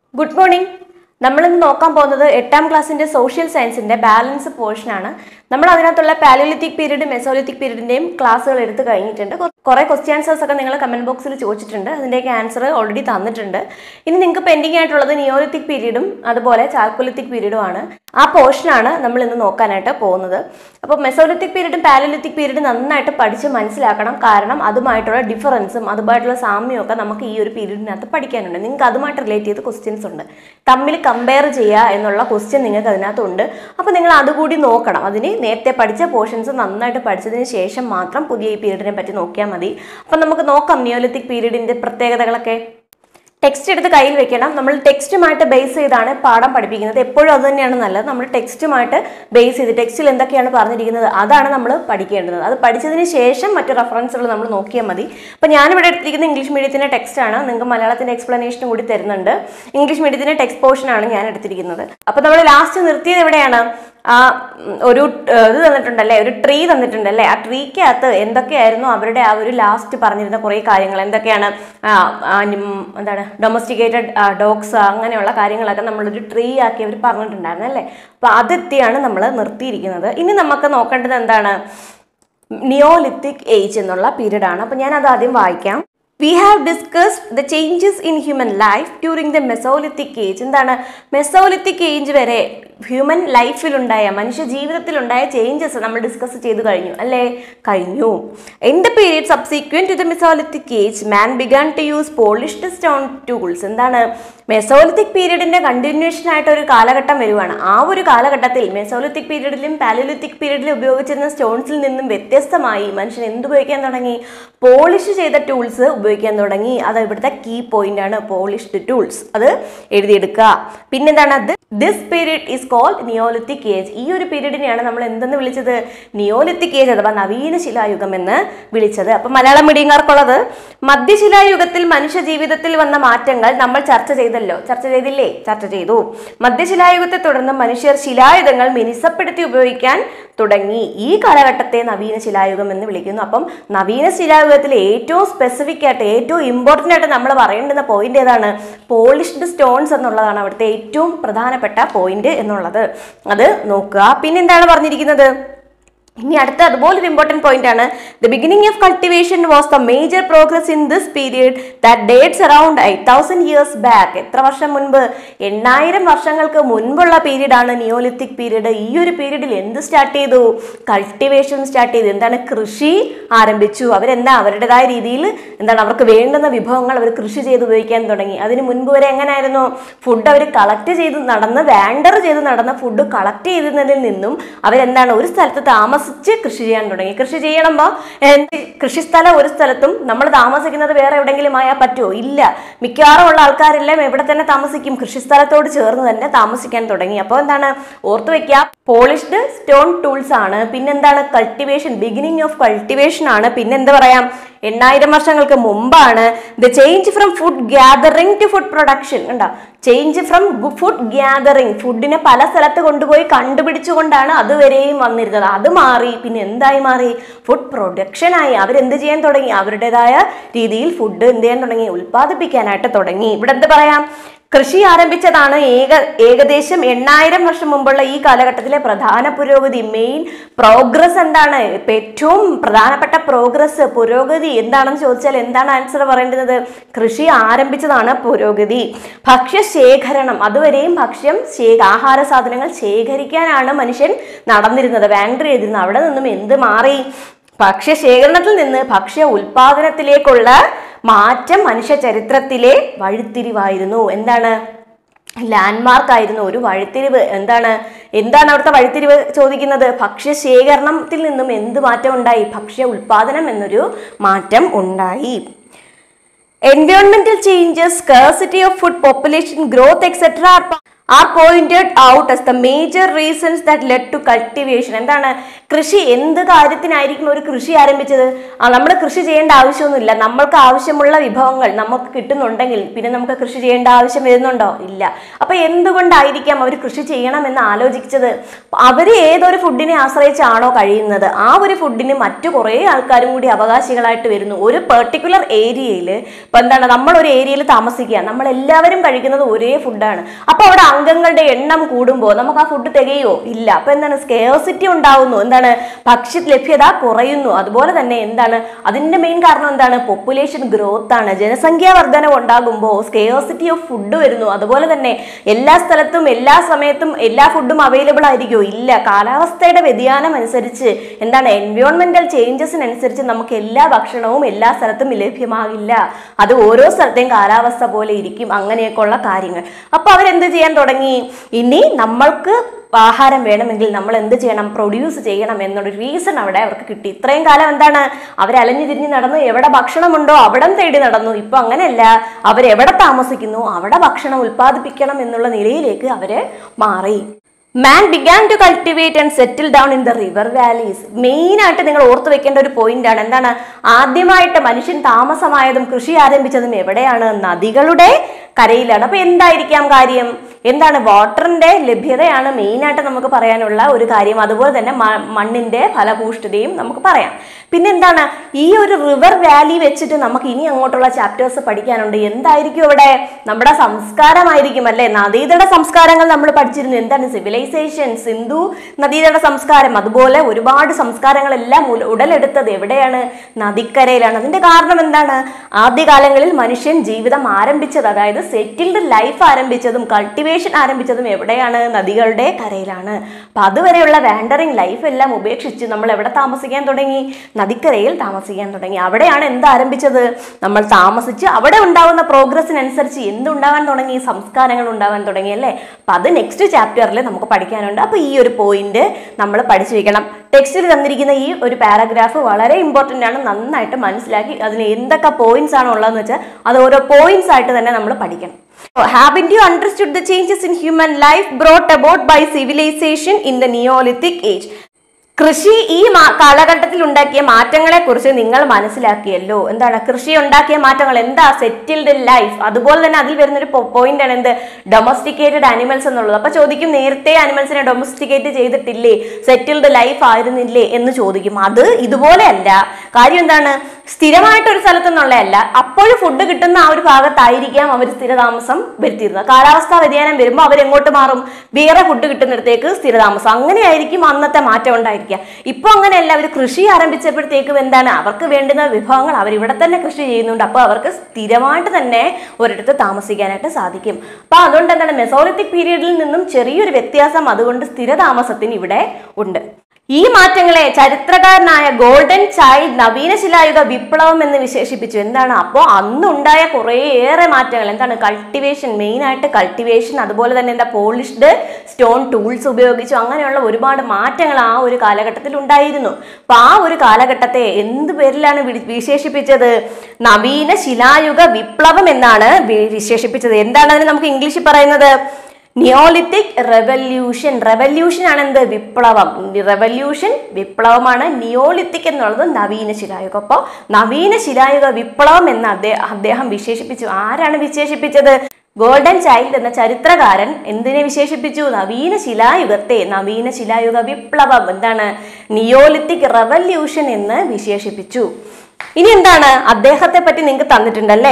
Good morning നമ്മളിന്ന് നോക്കാൻ പോകുന്നത് എട്ടാം ക്ലാസ്സിന്റെ സോഷ്യൽ സയൻസിന്റെ ബാലൻസ് പോർഷൻ ആണ് നമ്മൾ അതിനകത്തുള്ള പാലിയോലിത്തിക് പീരീഡ് മെസോലിത്തിക് പീരീഡിന്റെയും ക്ലാസ്സുകൾ എടുത്ത് കഴിഞ്ഞിട്ടുണ്ട് കുറെ ക്വസ്റ്റ്യൻ ആൻസേഴ്സ് ഒക്കെ നിങ്ങൾ കമന്റ് ബോക്സിൽ ചോദിച്ചിട്ടുണ്ട് അതിന്റെയൊക്കെ ആൻസർ ഓൾറെഡി തന്നിട്ടുണ്ട് ഇനി നിങ്ങൾക്ക് പെൻഡിങ് ആയിട്ടുള്ളത് നിയോലിത്തിക് പീരീഡും അതുപോലെ ചാൽക്കൊലിത്തിക് പീരീഡും ആണ് ആ പോർഷനാണ് നമ്മൾ ഇന്ന് നോക്കാനായിട്ട് പോകുന്നത് അപ്പോൾ മെസോലിത്തിക് പീരീഡും പാലിയോലിത്തിക് പീരീഡും നന്നായിട്ട് പഠിച്ച് മനസ്സിലാക്കണം കാരണം അതുമായിട്ടുള്ള ഡിഫറൻസും അതുമായിട്ടുള്ള സാമ്യവും ഒക്കെ നമുക്ക് ഈ ഒരു പീരീഡിനകത്ത് പഠിക്കാനുണ്ട് നിങ്ങൾക്ക് അതുമായിട്ട് റിലേറ്റ് ചെയ്ത് ക്വസ്റ്റ്യൻസ് ഉണ്ട് തമ്മിൽ കമ്പയർ ചെയ്യുക എന്നുള്ള ക്വസ്റ്റ്യൻ നിങ്ങൾക്ക് അതിനകത്തുണ്ട് അപ്പോൾ നിങ്ങൾ അതുകൂടി നോക്കണം അതിന് നേരത്തെ പഠിച്ച പോർഷൻസ് നന്നായിട്ട് പഠിച്ചതിന് ശേഷം മാത്രം പുതിയ ഈ പീരീഡിനെ പറ്റി നോക്കിയാൽ മതി അപ്പം നമുക്ക് നോക്കാം നിയോലിത്തിക് പീരീഡിന്റെ പ്രത്യേകതകളൊക്കെ ടെക്സ്റ്റ് എടുത്ത് കയ്യിൽ വെക്കണം നമ്മൾ ടെക്സ്റ്റുമായിട്ട് ബേസ് ചെയ്താണ് പാഠം പഠിപ്പിക്കുന്നത് എപ്പോഴും അത് തന്നെയാണ് നല്ലത് നമ്മൾ ടെക്സ്റ്റുമായിട്ട് ബേസ് ചെയ്ത് ടെക്സ്റ്റിൽ എന്തൊക്കെയാണ് പറഞ്ഞിരിക്കുന്നത് അതാണ് നമ്മൾ പഠിക്കേണ്ടത് അത് പഠിച്ചതിന് ശേഷം മറ്റു റെഫറൻസുകൾ നമ്മൾ നോക്കിയാൽ മതി അപ്പം ഞാനിവിടെ എടുത്തിരിക്കുന്ന ഇംഗ്ലീഷ് മീഡിയത്തിൻ്റെ ടെക്സ്റ്റാണ് നിങ്ങൾക്ക് മലയാളത്തിൻ്റെ എക്സ്പ്ലനേഷനും കൂടി തരുന്നുണ്ട് ഇംഗ്ലീഷ് മീഡിയത്തിൻ്റെ ടെക്സ്റ്റ് പോർഷനാണ് ഞാൻ എടുത്തിരിക്കുന്നത് അപ്പോൾ നമ്മൾ ലാസ്റ്റ് നിർത്തിയത് എവിടെയാണ് ആ ഉം, ഒരു ഏർ, ഇത് തന്നിട്ടുണ്ടല്ലേ ഒരു ട്രീ തന്നിട്ടുണ്ടല്ലേ ആ ട്രീക്കകത്ത് എന്തൊക്കെയായിരുന്നു അവരുടെ ആ ഒരു ലാസ്റ്റ് പറഞ്ഞിരുന്ന കുറേ കാര്യങ്ങൾ എന്തൊക്കെയാണ് ആ, ആ, നിം- എന്താണ് ഡൊമസ്റ്റിക്കേറ്റഡ് ഡോഗ്സ് അങ്ങനെയുള്ള കാര്യങ്ങളൊക്കെ നമ്മളൊരു ട്രീ ആക്കി അവർ പറഞ്ഞിട്ടുണ്ടായിരുന്നു അല്ലേ അപ്പോൾ അതെത്തിയാണ് നമ്മൾ നിർത്തിയിരിക്കുന്നത് ഇനി നമുക്ക് നോക്കേണ്ടത് എന്താണ് നിയോലിത്തിക് ഏജ് എന്നുള്ള പീരീഡ് ആണ് അപ്പോൾ ഞാൻ അത് ആദ്യം വായിക്കാം we have discussed the changes in human life during the Mesolithic age എന്താണ് മെസോലിത്തിക് ഏജ് വരെ ഹ്യൂമൻ ലൈഫിലുണ്ടായ മനുഷ്യ ജീവിതത്തിലുണ്ടായ ചേഞ്ചസ് നമ്മൾ ഡിസ്കസ് ചെയ്തു കഴിഞ്ഞു അല്ലേ കഴിഞ്ഞു in the period subsequent to the Mesolithic age man began to use polished stone tools എന്താണ് മെസോലിത്തിക് പീരീഡിന്റെ കണ്ടിന്യൂഷൻ ആയിട്ട് ഒരു കാലഘട്ടം വരുവാണ് ആ ഒരു കാലഘട്ടത്തിൽ മെസോലിത്തിക് പീരീഡിലും പാലിയോലിത്തിക് പീരീഡിലും ഉപയോഗിച്ചിരുന്ന സ്റ്റോൺസിൽ നിന്നും വ്യത്യസ്തമായി മനുഷ്യൻ എന്ത് ഉപയോഗിക്കാൻ തുടങ്ങി പോളിഷ് ചെയ്ത ടൂൾസ് ഉപയോഗിക്കാൻ തുടങ്ങി അത് ഇവിടുത്തെ കീ പോയിന്റ് ആണ് പോളിഷ്ഡ് ടൂൾസ് അത് എഴുതിയെടുക്കുക പിന്നെന്താണ് അത് this period is called Neolithic age ഈ ഒരു പീരീഡിനെയാണ് നമ്മൾ എന്തെന്ന് വിളിച്ചത് നിയോലിത്തിക് ഏജ് അഥവാ നവീന ശിലായുഗം എന്ന് വിളിച്ചത് അപ്പൊ മലയാളം മീഡിയങ്ങാർക്കുള്ളത് മധ്യശിലായുഗത്തിൽ മനുഷ്യ ജീവിതത്തിൽ വന്ന മാറ്റങ്ങൾ നമ്മൾ ചർച്ച ചെയ്തല്ലോ ചർച്ച ചെയ്തില്ലേ ചർച്ച ചെയ്തു മധ്യശിലായുഗത്തെ തുടർന്ന് മനുഷ്യർ ശിലായുധങ്ങൾ മിനുസപ്പെടുത്തി ഉപയോഗിക്കാൻ തുടങ്ങി ഈ കാലഘട്ടത്തെ നവീന ശിലായുഗം എന്ന് വിളിക്കുന്നു അപ്പം നവീന ശിലായുഗത്തിൽ ഏറ്റവും സ്പെസിഫിക് ആയിട്ട് ഏറ്റവും ഇമ്പോർട്ടൻ്റ് ആയിട്ട് നമ്മൾ പറയേണ്ടുന്ന പോയിന്റ് ഏതാണ് പോളിഷ്ഡ് സ്റ്റോൺസ് എന്നുള്ളതാണ് അവിടുത്തെ ഏറ്റവും പ്രധാനപ്പെട്ട പോയിന്റ് എന്നുള്ളത് അത് നോക്കുക പിന്നെന്താണ് പറഞ്ഞിരിക്കുന്നത് ഇനി അടുത്ത അതുപോലെ ഒരു ഇമ്പോർട്ടൻറ്റ് പോയിന്റ് ആണ് the beginning of cultivation was the major progress in this period that dates around eight thousand years back എത്ര വർഷം മുൻപ് എണ്ണായിരം വർഷങ്ങൾക്ക് മുൻപുള്ള പീരീഡ് ആണ് നിയോലിത്തിക് പീരീഡ് ഈ ഒരു പീരീഡിൽ എന്ത് സ്റ്റാർട്ട് ചെയ്തു കൾട്ടിവേഷൻ സ്റ്റാർട്ട് ചെയ്തു എന്താണ് കൃഷി ആരംഭിച്ചു അവരെന്താ അവരുടേതായ രീതിയിൽ എന്താണ് അവർക്ക് വേണ്ടുന്ന വിഭവങ്ങൾ അവർ കൃഷി ചെയ്ത് ഉപയോഗിക്കാൻ തുടങ്ങി അതിന് മുൻപ് വരെ എങ്ങനെയായിരുന്നു ഫുഡ് അവർ കളക്ട് ചെയ്ത് നടന്ന് വാൻഡർ ചെയ്ത് നടന്ന ഫുഡ് കളക്ട് ചെയ്തതിൽ നിന്നും അവരെന്താണ് ഒരു സ്ഥലത്ത് താമസിച്ച് കൃഷി ചെയ്യാൻ തുടങ്ങി കൃഷി ചെയ്യണമ്പോൾ കൃഷിസ്ഥലം ഒരു സ്ഥലത്തും നമ്മൾ താമസിക്കുന്നത് വേറെ എവിടെയെങ്കിലും ആയാൽ പറ്റുമോ ഇല്ല മിക്കവാറും ഉള്ള ആൾക്കാരെല്ലാം എവിടെ തന്നെ താമസിക്കും കൃഷിസ്ഥലത്തോട് ചേർന്ന് തന്നെ താമസിക്കാൻ തുടങ്ങി അപ്പോൾ എന്താണ് ഓർത്തു വെക്കുക പോളിഷ്ഡ് സ്റ്റോൺ ടൂൾസ് ആണ് പിന്നെന്താണ് കൾട്ടിവേഷൻ ബിഗിനിങ് ഓഫ് കൾട്ടിവേഷൻ ആണ് പിന്നെന്താ പറയാം എണ്ണായിരം വർഷങ്ങൾക്ക് മുമ്പാണ് the change from food gathering to food production ഉണ്ടോ ചേഞ്ച് ഫ്രം ഫുഡ് ഗ്യാദറിംഗ് ഫുഡിനെ പല സ്ഥലത്ത് കൊണ്ടുപോയി കണ്ടുപിടിച്ചുകൊണ്ടാണ് അതുവരെയും വന്നിരുന്നത് അത് മാറി പിന്നെ എന്തായി മാറി ഫുഡ് പ്രൊഡക്ഷനായി അവരെന്ത് ചെയ്യാൻ തുടങ്ങി അവരുടേതായ രീതിയിൽ ഫുഡ് എന്ത് ചെയ്യാൻ തുടങ്ങി ഉൽപ്പാദിപ്പിക്കാനായിട്ട് തുടങ്ങി ഇവിടെ എന്ത് പറയാം കൃഷി ആരംഭിച്ചതാണ് ഏക ഏകദേശം എണ്ണായിരം വർഷം മുമ്പുള്ള ഈ കാലഘട്ടത്തിലെ പ്രധാന പുരോഗതി മെയിൻ പ്രോഗ്രസ് എന്താണ് ഇപ്പൊ ഏറ്റവും പ്രധാനപ്പെട്ട പ്രോഗ്രസ് പുരോഗതി എന്താണെന്ന് ചോദിച്ചാൽ എന്താണ് ആൻസർ പറയേണ്ടത് കൃഷി ആരംഭിച്ചതാണ് പുരോഗതി ഭക്ഷ്യശേഖരണം അതുവരെയും ഭക്ഷ്യം ശേ ആഹാര സാധനങ്ങൾ ശേഖരിക്കാനാണ് മനുഷ്യൻ നടന്നിരുന്നത് വാൻഡർ ചെയ്തിരുന്നത് അവിടെ നിന്നും എന്ത് മാറി ഭക്ഷ്യശേഖരണത്തിൽ നിന്ന് ഭക്ഷ്യ ഉൽപാദനത്തിലേക്കുള്ള മാറ്റം മനുഷ്യ ചരിത്രത്തിലെ വഴിത്തിരിവായിരുന്നു എന്താണ് ലാൻഡ്മാർക്ക് ആയിരുന്നു ഒരു വഴിത്തിരിവ് എന്താണ് എന്താണ് അവിടുത്തെ വഴിത്തിരിവ് ചോദിക്കുന്നത് ഭക്ഷ്യശേഖരണത്തിൽ നിന്നും എന്ത് മാറ്റം ഉണ്ടായി ഭക്ഷ്യ ഉൽപാദനം എന്നൊരു മാറ്റം ഉണ്ടായി എൻവയോൺമെന്റൽ changes scarcity of food population growth etcetera are pointed out as the major reasons that led to cultivation എന്താണ് കൃഷി എന്ത് കാര്യത്തിനായിരിക്കും ഒരു കൃഷി ആരംഭിച്ചത് നമ്മൾ കൃഷി ചെയ്യേണ്ട ആവശ്യമൊന്നുമില്ല നമ്മൾക്ക് ആവശ്യമുള്ള വിഭവങ്ങൾ നമുക്ക് കിട്ടുന്നുണ്ടെങ്കിൽ പിന്നെ നമുക്ക് കൃഷി ചെയ്യേണ്ട ആവശ്യം വരുന്നുണ്ടോ ഇല്ല അപ്പൊ എന്തുകൊണ്ടായിരിക്കാം അവർ കൃഷി ചെയ്യണം എന്ന് ആലോചിച്ചത് അവർ ഏതൊരു ഫുഡിനെ ആശ്രയിച്ചാണോ കഴിയുന്നത് ആ ഒരു ഫുഡിന് മറ്റു കുറേ ആൾക്കാരും കൂടി അവകാശികളായിട്ട് വരുന്നു ഒരു പെർട്ടിക്കുലർ ഏരിയയിൽ ഇപ്പൊ എന്താണ് നമ്മൾ ഒരു ഏരിയയിൽ താമസിക്കുക നമ്മൾ എല്ലാവരും കഴിക്കുന്നത് ഒരേ ഫുഡാണ് അപ്പൊ അവിടെ അംഗങ്ങളുടെ എണ്ണം കൂടുമ്പോൾ നമുക്ക് ആ ഫുഡ് തികയോ ഇല്ല അപ്പൊ എന്താണ് സ്കേഴ്സിറ്റി ഉണ്ടാവുന്നു എന്താണ് ഭക്ഷ്യ ലഭ്യത കുറയുന്നു അതുപോലെ തന്നെ എന്താണ് അതിന്റെ മെയിൻ കാരണം എന്താണ് പോപ്പുലേഷൻ ഗ്രോത്ത് ആണ് ജനസംഖ്യാ വർധന ഉണ്ടാകുമ്പോൾ സ്കേഴ്സിറ്റി ഓഫ് ഫുഡ് വരുന്നു അതുപോലെ തന്നെ എല്ലാ സ്ഥലത്തും എല്ലാ സമയത്തും എല്ലാ ഫുഡും അവൈലബിൾ ആയിരിക്കുമോ ഇല്ല കാലാവസ്ഥയുടെ വ്യതിയാനം അനുസരിച്ച് എന്താണ് എൻവയോൺമെന്റൽ ചേഞ്ചസിനനുസരിച്ച് നമുക്ക് എല്ലാ ഭക്ഷണവും എല്ലാ സ്ഥലത്തും ലഭ്യമാകില്ല അത് ഓരോ സ്ഥലത്തെയും കാലാവസ്ഥ പോലെ ഇരിക്കും അങ്ങനെയൊക്കെയുള്ള കാര്യങ്ങൾ അപ്പൊ അവരെന്ത് ചെയ്യാൻ തുടങ്ങി ഇനി നമ്മൾക്ക് ആഹാരം വേണമെങ്കിൽ നമ്മൾ എന്ത് ചെയ്യണം പ്രൊഡ്യൂസ് ചെയ്യണം എന്നുള്ള റീസൺ അവിടെ അവർക്ക് കിട്ടി ഇത്രയും കാലം എന്താണ് അവർ അലഞ്ഞു തിരിഞ്ഞ് നടന്നു എവിടെ ഭക്ഷണമുണ്ടോ അവിടം തേടി നടന്നു ഇപ്പൊ അങ്ങനെയല്ല അവരെവിടെ താമസിക്കുന്നു അവിടെ ഭക്ഷണം ഉൽപ്പാദിപ്പിക്കണം എന്നുള്ള നിലയിലേക്ക് അവര് മാറി man began to cultivate and settle down in the river valleys main ആയിട്ട് നിങ്ങൾ ഓർത്തു വെക്കേണ്ട ഒരു പോയിന്റ് ആണ് എന്താണ് ആദ്യമായിട്ട് മനുഷ്യൻ താമസമായതും കൃഷി ആരംഭിച്ചതും എവിടെയാണ് നദികളുടെ കരയിലാണ് അപ്പൊ എന്തായിരിക്കാം കാര്യം എന്താണ് വാട്ടറിന്റെ ലഭ്യതയാണ് മെയിൻ ആയിട്ട് നമുക്ക് പറയാനുള്ള ഒരു കാര്യം അതുപോലെ തന്നെ മ- മണ്ണിന്റെ ഫലഭൂഷ്ഠതയും നമുക്ക് പറയാം പിന്നെ എന്താണ് ഈ ഒരു റിവർ വാലി വെച്ചിട്ട് നമുക്ക് ഇനി അങ്ങോട്ടുള്ള ചാപ്റ്റേഴ്സ് പഠിക്കാനുണ്ട് എന്തായിരിക്കും അവിടെ നമ്മുടെ സംസ്കാരമായിരിക്കും അല്ലെ നദീതട സംസ്കാരങ്ങൾ നമ്മൾ പഠിച്ചിരുന്നു എന്താണ് സിവിലൈസേഷൻ സിന്ധു നദീതട സംസ്കാരം അതുപോലെ ഒരുപാട് സംസ്കാരങ്ങളെല്ലാം ഉല- ഉടലെടുത്തത് എവിടെയാണ് നദിക്കരയിലാണ് അതിന്റെ കാരണം എന്താണ് ആദ്യകാലങ്ങളിൽ മനുഷ്യൻ ജീവിതം ആരംഭിച്ചത് അതായത് സെറ്റിൽഡ് ലൈഫ് ആരംഭിച്ചതും കൾട്ടിവേഷൻ ആരംഭിച്ചതും എവിടെയാണ് നദികളുടെ കരയിലാണ് അപ്പൊ അതുവരെയുള്ള വാൻഡറിങ് ലൈഫ് എല്ലാം ഉപേക്ഷിച്ച് നമ്മൾ എവിടെ താമസിക്കാൻ തുടങ്ങി നദിക്കരയിൽ താമസിക്കാൻ തുടങ്ങി അവിടെയാണ് എന്ത് ആരംഭിച്ചത് നമ്മൾ താമസിച്ച് അവിടെ ഉണ്ടാവുന്ന പ്രോഗ്രസ്സിനനുസരിച്ച് എന്തുണ്ടാവാൻ തുടങ്ങി സംസ്കാരങ്ങൾ ഉണ്ടാവാൻ തുടങ്ങി അല്ലേ അപ്പൊ അത് നെക്സ്റ്റ് ചാപ്റ്ററിൽ നമുക്ക് പഠിക്കാനുണ്ട് അപ്പൊ ഈ ഒരു പോയിന്റ് നമ്മൾ പഠിച്ചു വെക്കണം ടെക്സ്റ്റിൽ തന്നിരിക്കുന്ന ഈ ഒരു പാരഗ്രാഫ് വളരെ ഇമ്പോർട്ടൻ്റ് ആണ് നന്നായിട്ട് മനസ്സിലാക്കി അതിന് എന്തൊക്കെ പോയിന്റ്സ് ആണ് ഉള്ളതെന്ന് വെച്ചാൽ അത് ഓരോ പോയിന്റ്സ് ആയിട്ട് തന്നെ നമ്മൾ പഠിക്കണം having you understood the changes in human life brought about by civilisation in the Neolithic age കൃഷി ഈ മാ- കാലഘട്ടത്തിൽ ഉണ്ടാക്കിയ മാറ്റങ്ങളെ കുറിച്ച് നിങ്ങൾ മനസ്സിലാക്കിയല്ലോ എന്താണ് കൃഷി ഉണ്ടാക്കിയ മാറ്റങ്ങൾ എന്താ സെറ്റിൽഡ് ലൈഫ് അതുപോലെ തന്നെ അതിൽ വരുന്നൊരു പോയിന്റ് ആണ് എന്ത് ഡൊമസ്റ്റിക്കേറ്റഡ് ആനിമൽസ് എന്നുള്ളത് അപ്പൊ ചോദിക്കും നേരത്തെ ആനിമൽസിനെ ഡൊമസ്റ്റിക്കേറ്റ് ചെയ്തിട്ടില്ലേ സെറ്റിൽഡ് ലൈഫ് ആയിരുന്നില്ലേ എന്ന് ചോദിക്കും അത് ഇതുപോലെയല്ല കാര്യം എന്താണ് സ്ഥിരമായിട്ട് ഒരു സ്ഥലത്തു നിന്നുള്ളതല്ല അപ്പോഴും ഫുഡ് കിട്ടുന്ന ആ ഒരു ഭാഗത്തായിരിക്കാം അവർ സ്ഥിരതാമസം വരുത്തിയിരുന്നത് കാലാവസ്ഥാ വ്യതിയാനം വരുമ്പോൾ അവർ എങ്ങോട്ട് മാറും വേറെ ഫുഡ് കിട്ടുന്നിടത്തേക്ക് സ്ഥിരതാമസം അങ്ങനെയായിരിക്കും അന്നത്തെ മാറ്റം ഉണ്ടായിരിക്കുക ഇപ്പൊ അങ്ങനെയല്ല അവർ കൃഷി ആരംഭിച്ചപ്പോഴത്തേക്കും എന്താണ് അവർക്ക് വേണ്ടുന്ന വിഭവങ്ങൾ അവർ ഇവിടെ തന്നെ കൃഷി ചെയ്യുന്നുണ്ട് അപ്പോൾ അവർക്ക് സ്ഥിരമായിട്ട് തന്നെ ഒരിടത്ത് താമസിക്കാനായിട്ട് സാധിക്കും അപ്പൊ അതുകൊണ്ട് എന്താണ് മെസോളിത്തിക് പീരീഡിൽ നിന്നും ചെറിയൊരു വ്യത്യാസം അതുകൊണ്ട് സ്ഥിരതാമസത്തിന് ഇവിടെ ഉണ്ട് ഈ മാറ്റങ്ങളെ ചരിത്രകാരനായ ഗോൾഡൻ ചൈൽഡ് നവീന ശിലായുഗ വിപ്ലവം എന്ന് വിശേഷിപ്പിച്ചു എന്താണ് അപ്പോൾ അന്നുണ്ടായ കുറേയേറെ മാറ്റങ്ങൾ എന്താണ് കൾട്ടിവേഷൻ മെയിൻ ആയിട്ട് കൾട്ടിവേഷൻ അതുപോലെ തന്നെ എന്താ പോളിഷ്ഡ് സ്റ്റോൺ ടൂൾസ് ഉപയോഗിച്ചു അങ്ങനെയുള്ള ഒരുപാട് മാറ്റങ്ങൾ ആ ഒരു കാലഘട്ടത്തിൽ ഉണ്ടായിരുന്നു അപ്പൊ ആ ഒരു കാലഘട്ടത്തെ എന്ത് പേരിലാണ് വിളി- വിശേഷിപ്പിച്ചത് നവീന ശിലായുഗ വിപ്ലവം എന്നാണ് വി- വിശേഷിപ്പിച്ചത് എന്താണ് അതിന് നമുക്ക് ഇംഗ്ലീഷിൽ പറയുന്നത് നിയോലിത്തിക് റെവല്യൂഷൻ റെവല്യൂഷൻ ആണ് എന്ത് വിപ്ലവം റെവല്യൂഷൻ വിപ്ലവമാണ് നിയോലിത്തിക് എന്നുള്ളത് നവീന ശിലായുഗം അപ്പോൾ നവീന ശിലായുഗ വിപ്ലവം എന്ന് അദ്ദേഹം അദ്ദേഹം വിശേഷിപ്പിച്ചു ആരാണ് വിശേഷിപ്പിച്ചത് ഗോൾഡൻ ചൈൽഡ് എന്ന ചരിത്രകാരൻ എന്തിനെ വിശേഷിപ്പിച്ചു നവീന ശിലായുഗത്തെ നവീന ശിലായുഗ വിപ്ലവം എന്താണ് നിയോലിത്തിക് റെവല്യൂഷൻ എന്ന് വിശേഷിപ്പിച്ചു ഇനി എന്താണ് അദ്ദേഹത്തെ പറ്റി നിങ്ങൾക്ക് തന്നിട്ടുണ്ടല്ലേ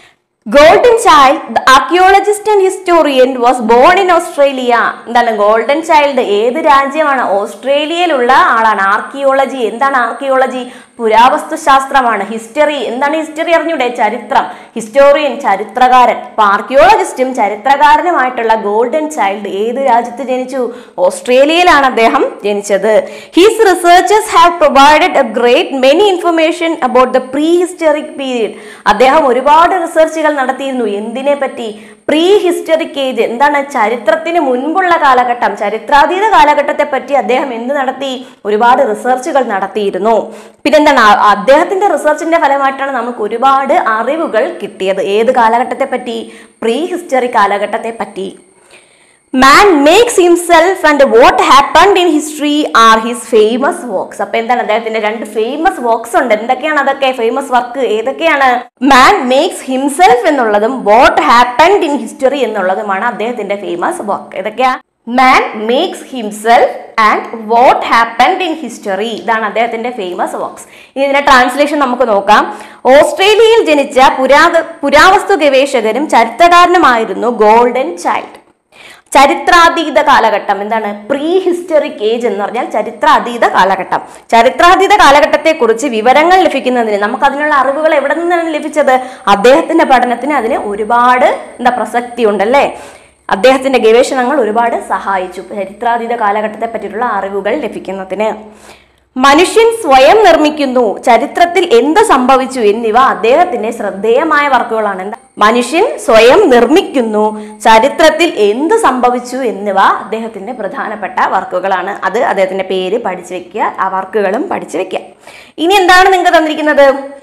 Gordon Childe the archaeologist and historian was born in Australia എന്താണ് ഗോൾഡൻ ചൈൽഡ് ഏത് രാജ്യമാണ് ഓസ്ട്രേലിയയിലുള്ള ആളാണ് ആർക്കിയോളജി എന്താണ് ആർക്കിയോളജി പുരാവസ്തു ശാസ്ത്രമാണ് ഹിസ്റ്ററി എന്താണ് ഹിസ്റ്ററി അറിഞ്ഞൂടെ ചരിത്രം ഹിസ്റ്റോറിയൻ ചരിത്രകാരൻ അപ്പൊ ആർക്കിയോളജിസ്റ്റും ചരിത്രകാരനുമായിട്ടുള്ള ഗോൾഡൻ ചൈൽഡ് ഏത് രാജ്യത്ത് ജനിച്ചു ഓസ്ട്രേലിയയിലാണ് അദ്ദേഹം ജനിച്ചത് his researches have provided a great many information about the prehistoric period അദ്ദേഹം ഒരുപാട് റിസർച്ചുകൾ നടത്തിയിരുന്നു എന്തിനെ പറ്റി പ്രീ ഹിസ്റ്ററിക് ഏജ് എന്താണ് ചരിത്രത്തിന് മുൻപുള്ള കാലഘട്ടം ചരിത്രാതീത കാലഘട്ടത്തെ പറ്റി അദ്ദേഹം എന്ത് നടത്തി ഒരുപാട് റിസർച്ചുകൾ നടത്തിയിരുന്നു പിന്നെന്താണ് ആ- അദ്ദേഹത്തിന്റെ റിസർച്ചിന്റെ ഫലമായിട്ടാണ് നമുക്ക് ഒരുപാട് അറിവുകൾ കിട്ടിയത് ഏത് കാലഘട്ടത്തെ പറ്റി പ്രീ ഹിസ്റ്ററി കാലഘട്ടത്തെ പറ്റി man makes himself and what happened in history are his famous works അപ്പൊ എന്താണ് അദ്ദേഹത്തിന്റെ രണ്ട് ഫേമസ് വർക്ക്സ് ഉണ്ട് എന്തൊക്കെയാണ് അതൊക്കെ ഫേമസ് വർക്ക് ഏതൊക്കെയാണ് മാൻ മേക്സ് ഹിംസെൽഫ് എന്നുള്ളതും വാട്ട് ഹാപ്പൻഡ് ഇൻ ഹിസ്റ്ററി എന്നുള്ളതുമാണ് അദ്ദേഹത്തിന്റെ ഫേമസ് വർക്ക് ഏതൊക്കെയാ man makes himself and what happened in history ഇതാണ് അദ്ദേഹത്തിന്റെ ഫേമസ് വർക്ക്സ് ഇനി ഇതിന്റെ ട്രാൻസ്ലേഷൻ നമുക്ക് നോക്കാം ഓസ്ട്രേലിയയിൽ ജനിച്ച പുരാത പുരാവസ്തു ഗവേഷകരും ചരിത്രകാരനുമായിരുന്നു ഗോൾഡൻ ചൈൽഡ് ചരിത്രാതീത കാലഘട്ടം എന്താണ് പ്രീ ഹിസ്റ്ററിക് ഏജ് എന്ന് പറഞ്ഞാൽ ചരിത്രാതീത കാലഘട്ടം ചരിത്രാതീത കാലഘട്ടത്തെക്കുറിച്ച് വിവരങ്ങൾ ലഭിക്കുന്നതിന് നമുക്ക് അതിനുള്ള അറിവുകൾ എവിടെ നിന്നാണ് ലഭിച്ചത് അദ്ദേഹത്തിന്റെ പഠനത്തിന് അതിന് ഒരുപാട് എന്താ പ്രസക്തി ഉണ്ടല്ലേ അദ്ദേഹത്തിന്റെ ഗവേഷണങ്ങൾ ഒരുപാട് സഹായിച്ചു ചരിത്രാതീത കാലഘട്ടത്തെ പറ്റിയിട്ടുള്ള അറിവുകൾ ലഭിക്കുന്നതിന് മനുഷ്യൻ സ്വയം നിർമ്മിക്കുന്നു ചരിത്രത്തിൽ എന്ത് സംഭവിച്ചു എന്നിവ അദ്ദേഹത്തിന്റെ ശ്രദ്ധേയമായ വർക്കുകളാണ് എന്താ മനുഷ്യൻ സ്വയം നിർമ്മിക്കുന്നു ചരിത്രത്തിൽ എന്ത് സംഭവിച്ചു എന്നിവ അദ്ദേഹത്തിന്റെ പ്രധാനപ്പെട്ട വർക്കുകളാണ് അത് അദ്ദേഹത്തിന്റെ പേര് പഠിച്ചു വെക്കുക ആ വർക്കുകളും പഠിച്ചു വെക്കുക ഇനി എന്താണ് നിങ്ങൾക്ക് തന്നിരിക്കുന്നത്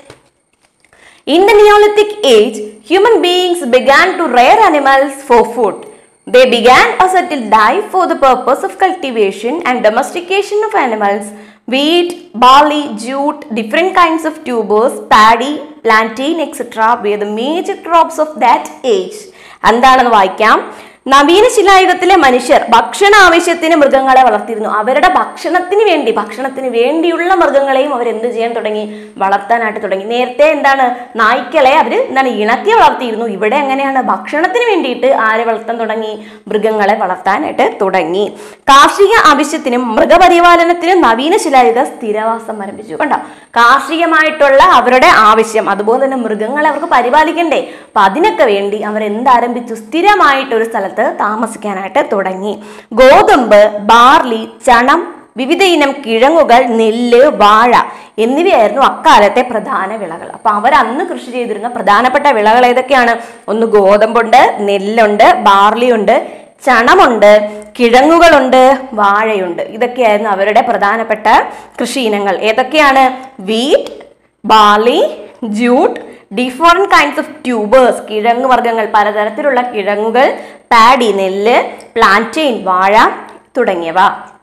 In the Neolithic age, human beings began to rear animals for food. They began a settled life for the purpose of cultivation and domestication of animals. Wheat, barley, jute, different kinds of tubers, paddy, plantain, etc. were the major crops of that age. എന്താണെന്ന് വായിക്കാം നവീന ശിലായുഗത്തിലെ മനുഷ്യർ ഭക്ഷണ ആവശ്യത്തിന് മൃഗങ്ങളെ വളർത്തിയിരുന്നു അവരുടെ ഭക്ഷണത്തിന് വേണ്ടി ഭക്ഷണത്തിന് വേണ്ടിയുള്ള മൃഗങ്ങളെയും അവർ എന്ത് ചെയ്യാൻ തുടങ്ങി വളർത്താനായിട്ട് തുടങ്ങി നേരത്തെ എന്താണ് നായ്ക്കളെ അവർ എന്താണ് ഇണക്കി വളർത്തിയിരുന്നു ഇവിടെ എങ്ങനെയാണ് ഭക്ഷണത്തിന് വേണ്ടിയിട്ട് ആരെ വളർത്താൻ തുടങ്ങി മൃഗങ്ങളെ വളർത്താനായിട്ട് തുടങ്ങി കാർഷിക ആവശ്യത്തിനും മൃഗപരിപാലനത്തിനും നവീന ശിലായുഗ സ്ഥിരവാസം ആരംഭിച്ചു കണ്ടോ കാർഷികമായിട്ടുള്ള അവരുടെ ആവശ്യം അതുപോലെ തന്നെ മൃഗങ്ങളെ അവർക്ക് പരിപാലിക്കണ്ടേ അപ്പൊ അതിനൊക്കെ വേണ്ടി അവർ എന്താരംഭിച്ചു സ്ഥിരമായിട്ട് ഒരു സ്ഥലത്ത് താമസിക്കാനായിട്ട് തുടങ്ങി ഗോതമ്പ് ബാർലി ചണം വിവിധ ഇനം കിഴങ്ങുകൾ നെല്ല് വാഴ എന്നിവയായിരുന്നു അക്കാലത്തെ പ്രധാന വിളകൾ അപ്പൊ അവർ അന്ന് കൃഷി ചെയ്തിരുന്ന പ്രധാനപ്പെട്ട വിളകൾ ഏതൊക്കെയാണ് ഒന്ന് ഗോതമ്പുണ്ട് നെല്ലുണ്ട് ബാർലി ഉണ്ട് ചണമുണ്ട് കിഴങ്ങുകളുണ്ട് വാഴയുണ്ട് ഇതൊക്കെയായിരുന്നു അവരുടെ പ്രധാനപ്പെട്ട കൃഷി ഇനങ്ങൾ ഏതൊക്കെയാണ് wheat barley jute different kinds of tubers കിഴങ്ങ് വർഗ്ഗങ്ങൾ പലതരത്തിലുള്ള കിഴങ്ങുകൾ പാഡി നെല്ല് പ്ലാന്റെയിൻ വാഴ തുടങ്ങിയവ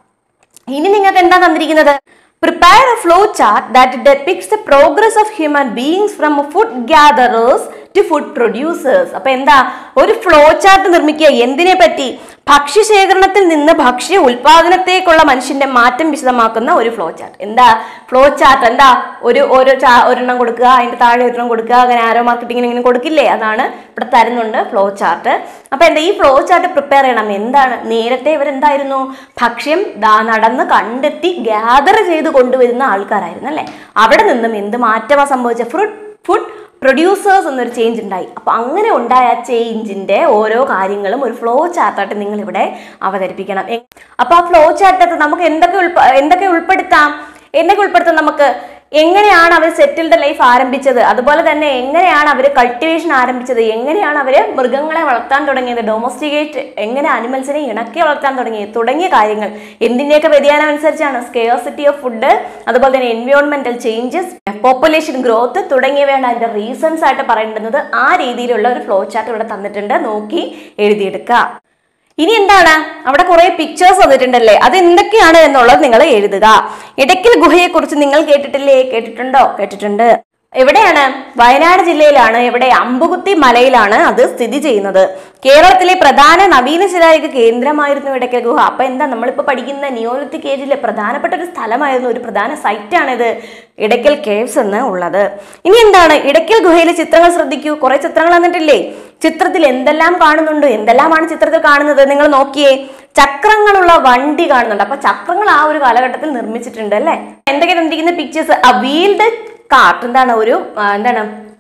ഇനി നിങ്ങൾക്ക് എന്താ തന്നിരിക്കുന്നത് prepare a flow chart that depicts the progress of human beings from food gatherers to food producers അപ്പൊ എന്താ ഒരു ഫ്ലോ ചാർട്ട് നിർമ്മിക്കുക എന്തിനെ പറ്റി ഭക്ഷ്യശേഖരണത്തിൽ നിന്ന് ഭക്ഷ്യ ഉൽപാദനത്തേക്കുള്ള മനുഷ്യന്റെ മാറ്റം വിശദമാക്കുന്ന ഒരു ഫ്ലോ ചാർട്ട് എന്താ ഫ്ലോ ചാർട്ട് എന്താ ഒരു ഓരോ ചാ ഒരെണ്ണം കൊടുക്കുക അതിന്റെ താഴെ ഒരെണ്ണം കൊടുക്കുക അങ്ങനെ ആരോ മാർക്കറ്റിങ്ങിന് ഇങ്ങനെ കൊടുക്കില്ലേ അതാണ് ഇവിടെ തരുന്നുണ്ട് ഫ്ലോ ചാർട്ട് അപ്പൊ എന്താ ഈ ഫ്ലോ ചാർട്ട് പ്രിപ്പയർ ചെയ്യണം എന്താണ് നേരത്തെ ഇവരെന്തായിരുന്നു ഭക്ഷ്യം ദാ നടന്ന് കണ്ടെത്തി ഗ്യാദർ ചെയ്ത് കൊണ്ടുവരുന്ന ആൾക്കാരായിരുന്നു അല്ലെ അവിടെ നിന്നും എന്ത് മാറ്റമാണ് സംഭവിച്ച ഫ്രൂട്ട് ഫുഡ് പ്രൊഡ്യൂസേഴ്സ് എന്നൊരു ചേഞ്ച് ഉണ്ടായി അപ്പൊ അങ്ങനെ ഉണ്ടായ ആ ചേഞ്ചിന്റെ ഓരോ കാര്യങ്ങളും ഒരു ഫ്ലോ ചാർട്ടായിട്ട് നിങ്ങൾ ഇവിടെ അവതരിപ്പിക്കണം എ- അപ്പൊ ആ ഫ്ലോ ചാർട്ടത്ത് നമുക്ക് എന്തൊക്കെ ഉൾപ്പ എന്തൊക്കെ ഉൾപ്പെടുത്താം എന്തൊക്കെ ഉൾപ്പെടുത്താം നമുക്ക് എങ്ങനെയാണ് അവർ സെറ്റിൽഡ് ലൈഫ് ആരംഭിച്ചത് അതുപോലെ തന്നെ എങ്ങനെയാണ് അവർ കൾട്ടിവേഷൻ ആരംഭിച്ചത് എങ്ങനെയാണ് അവർ മൃഗങ്ങളെ വളർത്താൻ തുടങ്ങിയത് ഡൊമസ്റ്റിക്കേറ്റ് എങ്ങനെ അനിമൽസിനെ ഇണക്കി വളർത്താൻ തുടങ്ങിയത് തുടങ്ങിയ കാര്യങ്ങൾ എന്തിൻ്റെയൊക്കെ വ്യതിയാനം അനുസരിച്ചാണ് സ്കെയോസിറ്റി ഓഫ് ഫുഡ് അതുപോലെ തന്നെ എൻവയോൺമെന്റൽ ചേഞ്ചസ് പോപ്പുലേഷൻ ഗ്രോത്ത് തുടങ്ങിയവയാണ് അതിന്റെ റീസൺസ് ആയിട്ട് പറയേണ്ടുന്നത് ആ രീതിയിലുള്ള ഒരു ഫ്ലോ ചാർട്ട് ഇവിടെ തന്നിട്ടുണ്ട് നോക്കി എഴുതിയെടുക്കുക ഇനി എന്താണ് അവിടെ കുറെ പിക്ചേഴ്സ് വന്നിട്ടുണ്ടല്ലേ അത് എന്തൊക്കെയാണ് എന്നുള്ളത് നിങ്ങൾ എഴുതുക ഇടയ്ക്കൽ ഗുഹയെ കുറിച്ച് നിങ്ങൾ കേട്ടിട്ടില്ലേ കേട്ടിട്ടുണ്ടോ കേട്ടിട്ടുണ്ട് എവിടെയാണ് വയനാട് ജില്ലയിലാണ് എവിടെ അമ്പുകുത്തി മലയിലാണ് അത് സ്ഥിതി ചെയ്യുന്നത് കേരളത്തിലെ പ്രധാന നവീന ശിലായുഗ കേന്ദ്രമായിരുന്നു ഇടയ്ക്കൽ ഗുഹ അപ്പൊ എന്താ നമ്മളിപ്പോ പഠിക്കുന്ന നിയോലിത്തിക് ഏജിലെ പ്രധാനപ്പെട്ട ഒരു സ്ഥലമായിരുന്നു ഒരു പ്രധാന സൈറ്റാണിത് ഇടയ്ക്കൽ കേവ്സ് എന്ന് ഉള്ളത് ഇനി എന്താണ് ഇടയ്ക്കൽ ഗുഹയിലെ ചിത്രങ്ങൾ ശ്രദ്ധിക്കൂ കുറെ ചിത്രങ്ങൾ വന്നിട്ടില്ലേ ചിത്രത്തിൽ എന്തെല്ലാം കാണുന്നുണ്ട് എന്തെല്ലാമാണ് ചിത്രത്തിൽ കാണുന്നത് നിങ്ങൾ നോക്കിയേ ചക്രങ്ങളുള്ള വണ്ടി കാണുന്നുണ്ട് അപ്പൊ ചക്രങ്ങൾ ആ ഒരു കാലഘട്ടത്തിൽ നിർമ്മിച്ചിട്ടുണ്ട് അല്ലെ എന്തൊക്കെ തന്നിരിക്കുന്ന പിക്ചേഴ്സ് ആ വീൽഡ് കാർട്ട് എന്താണ് ഒരു ആ, എന്താണ്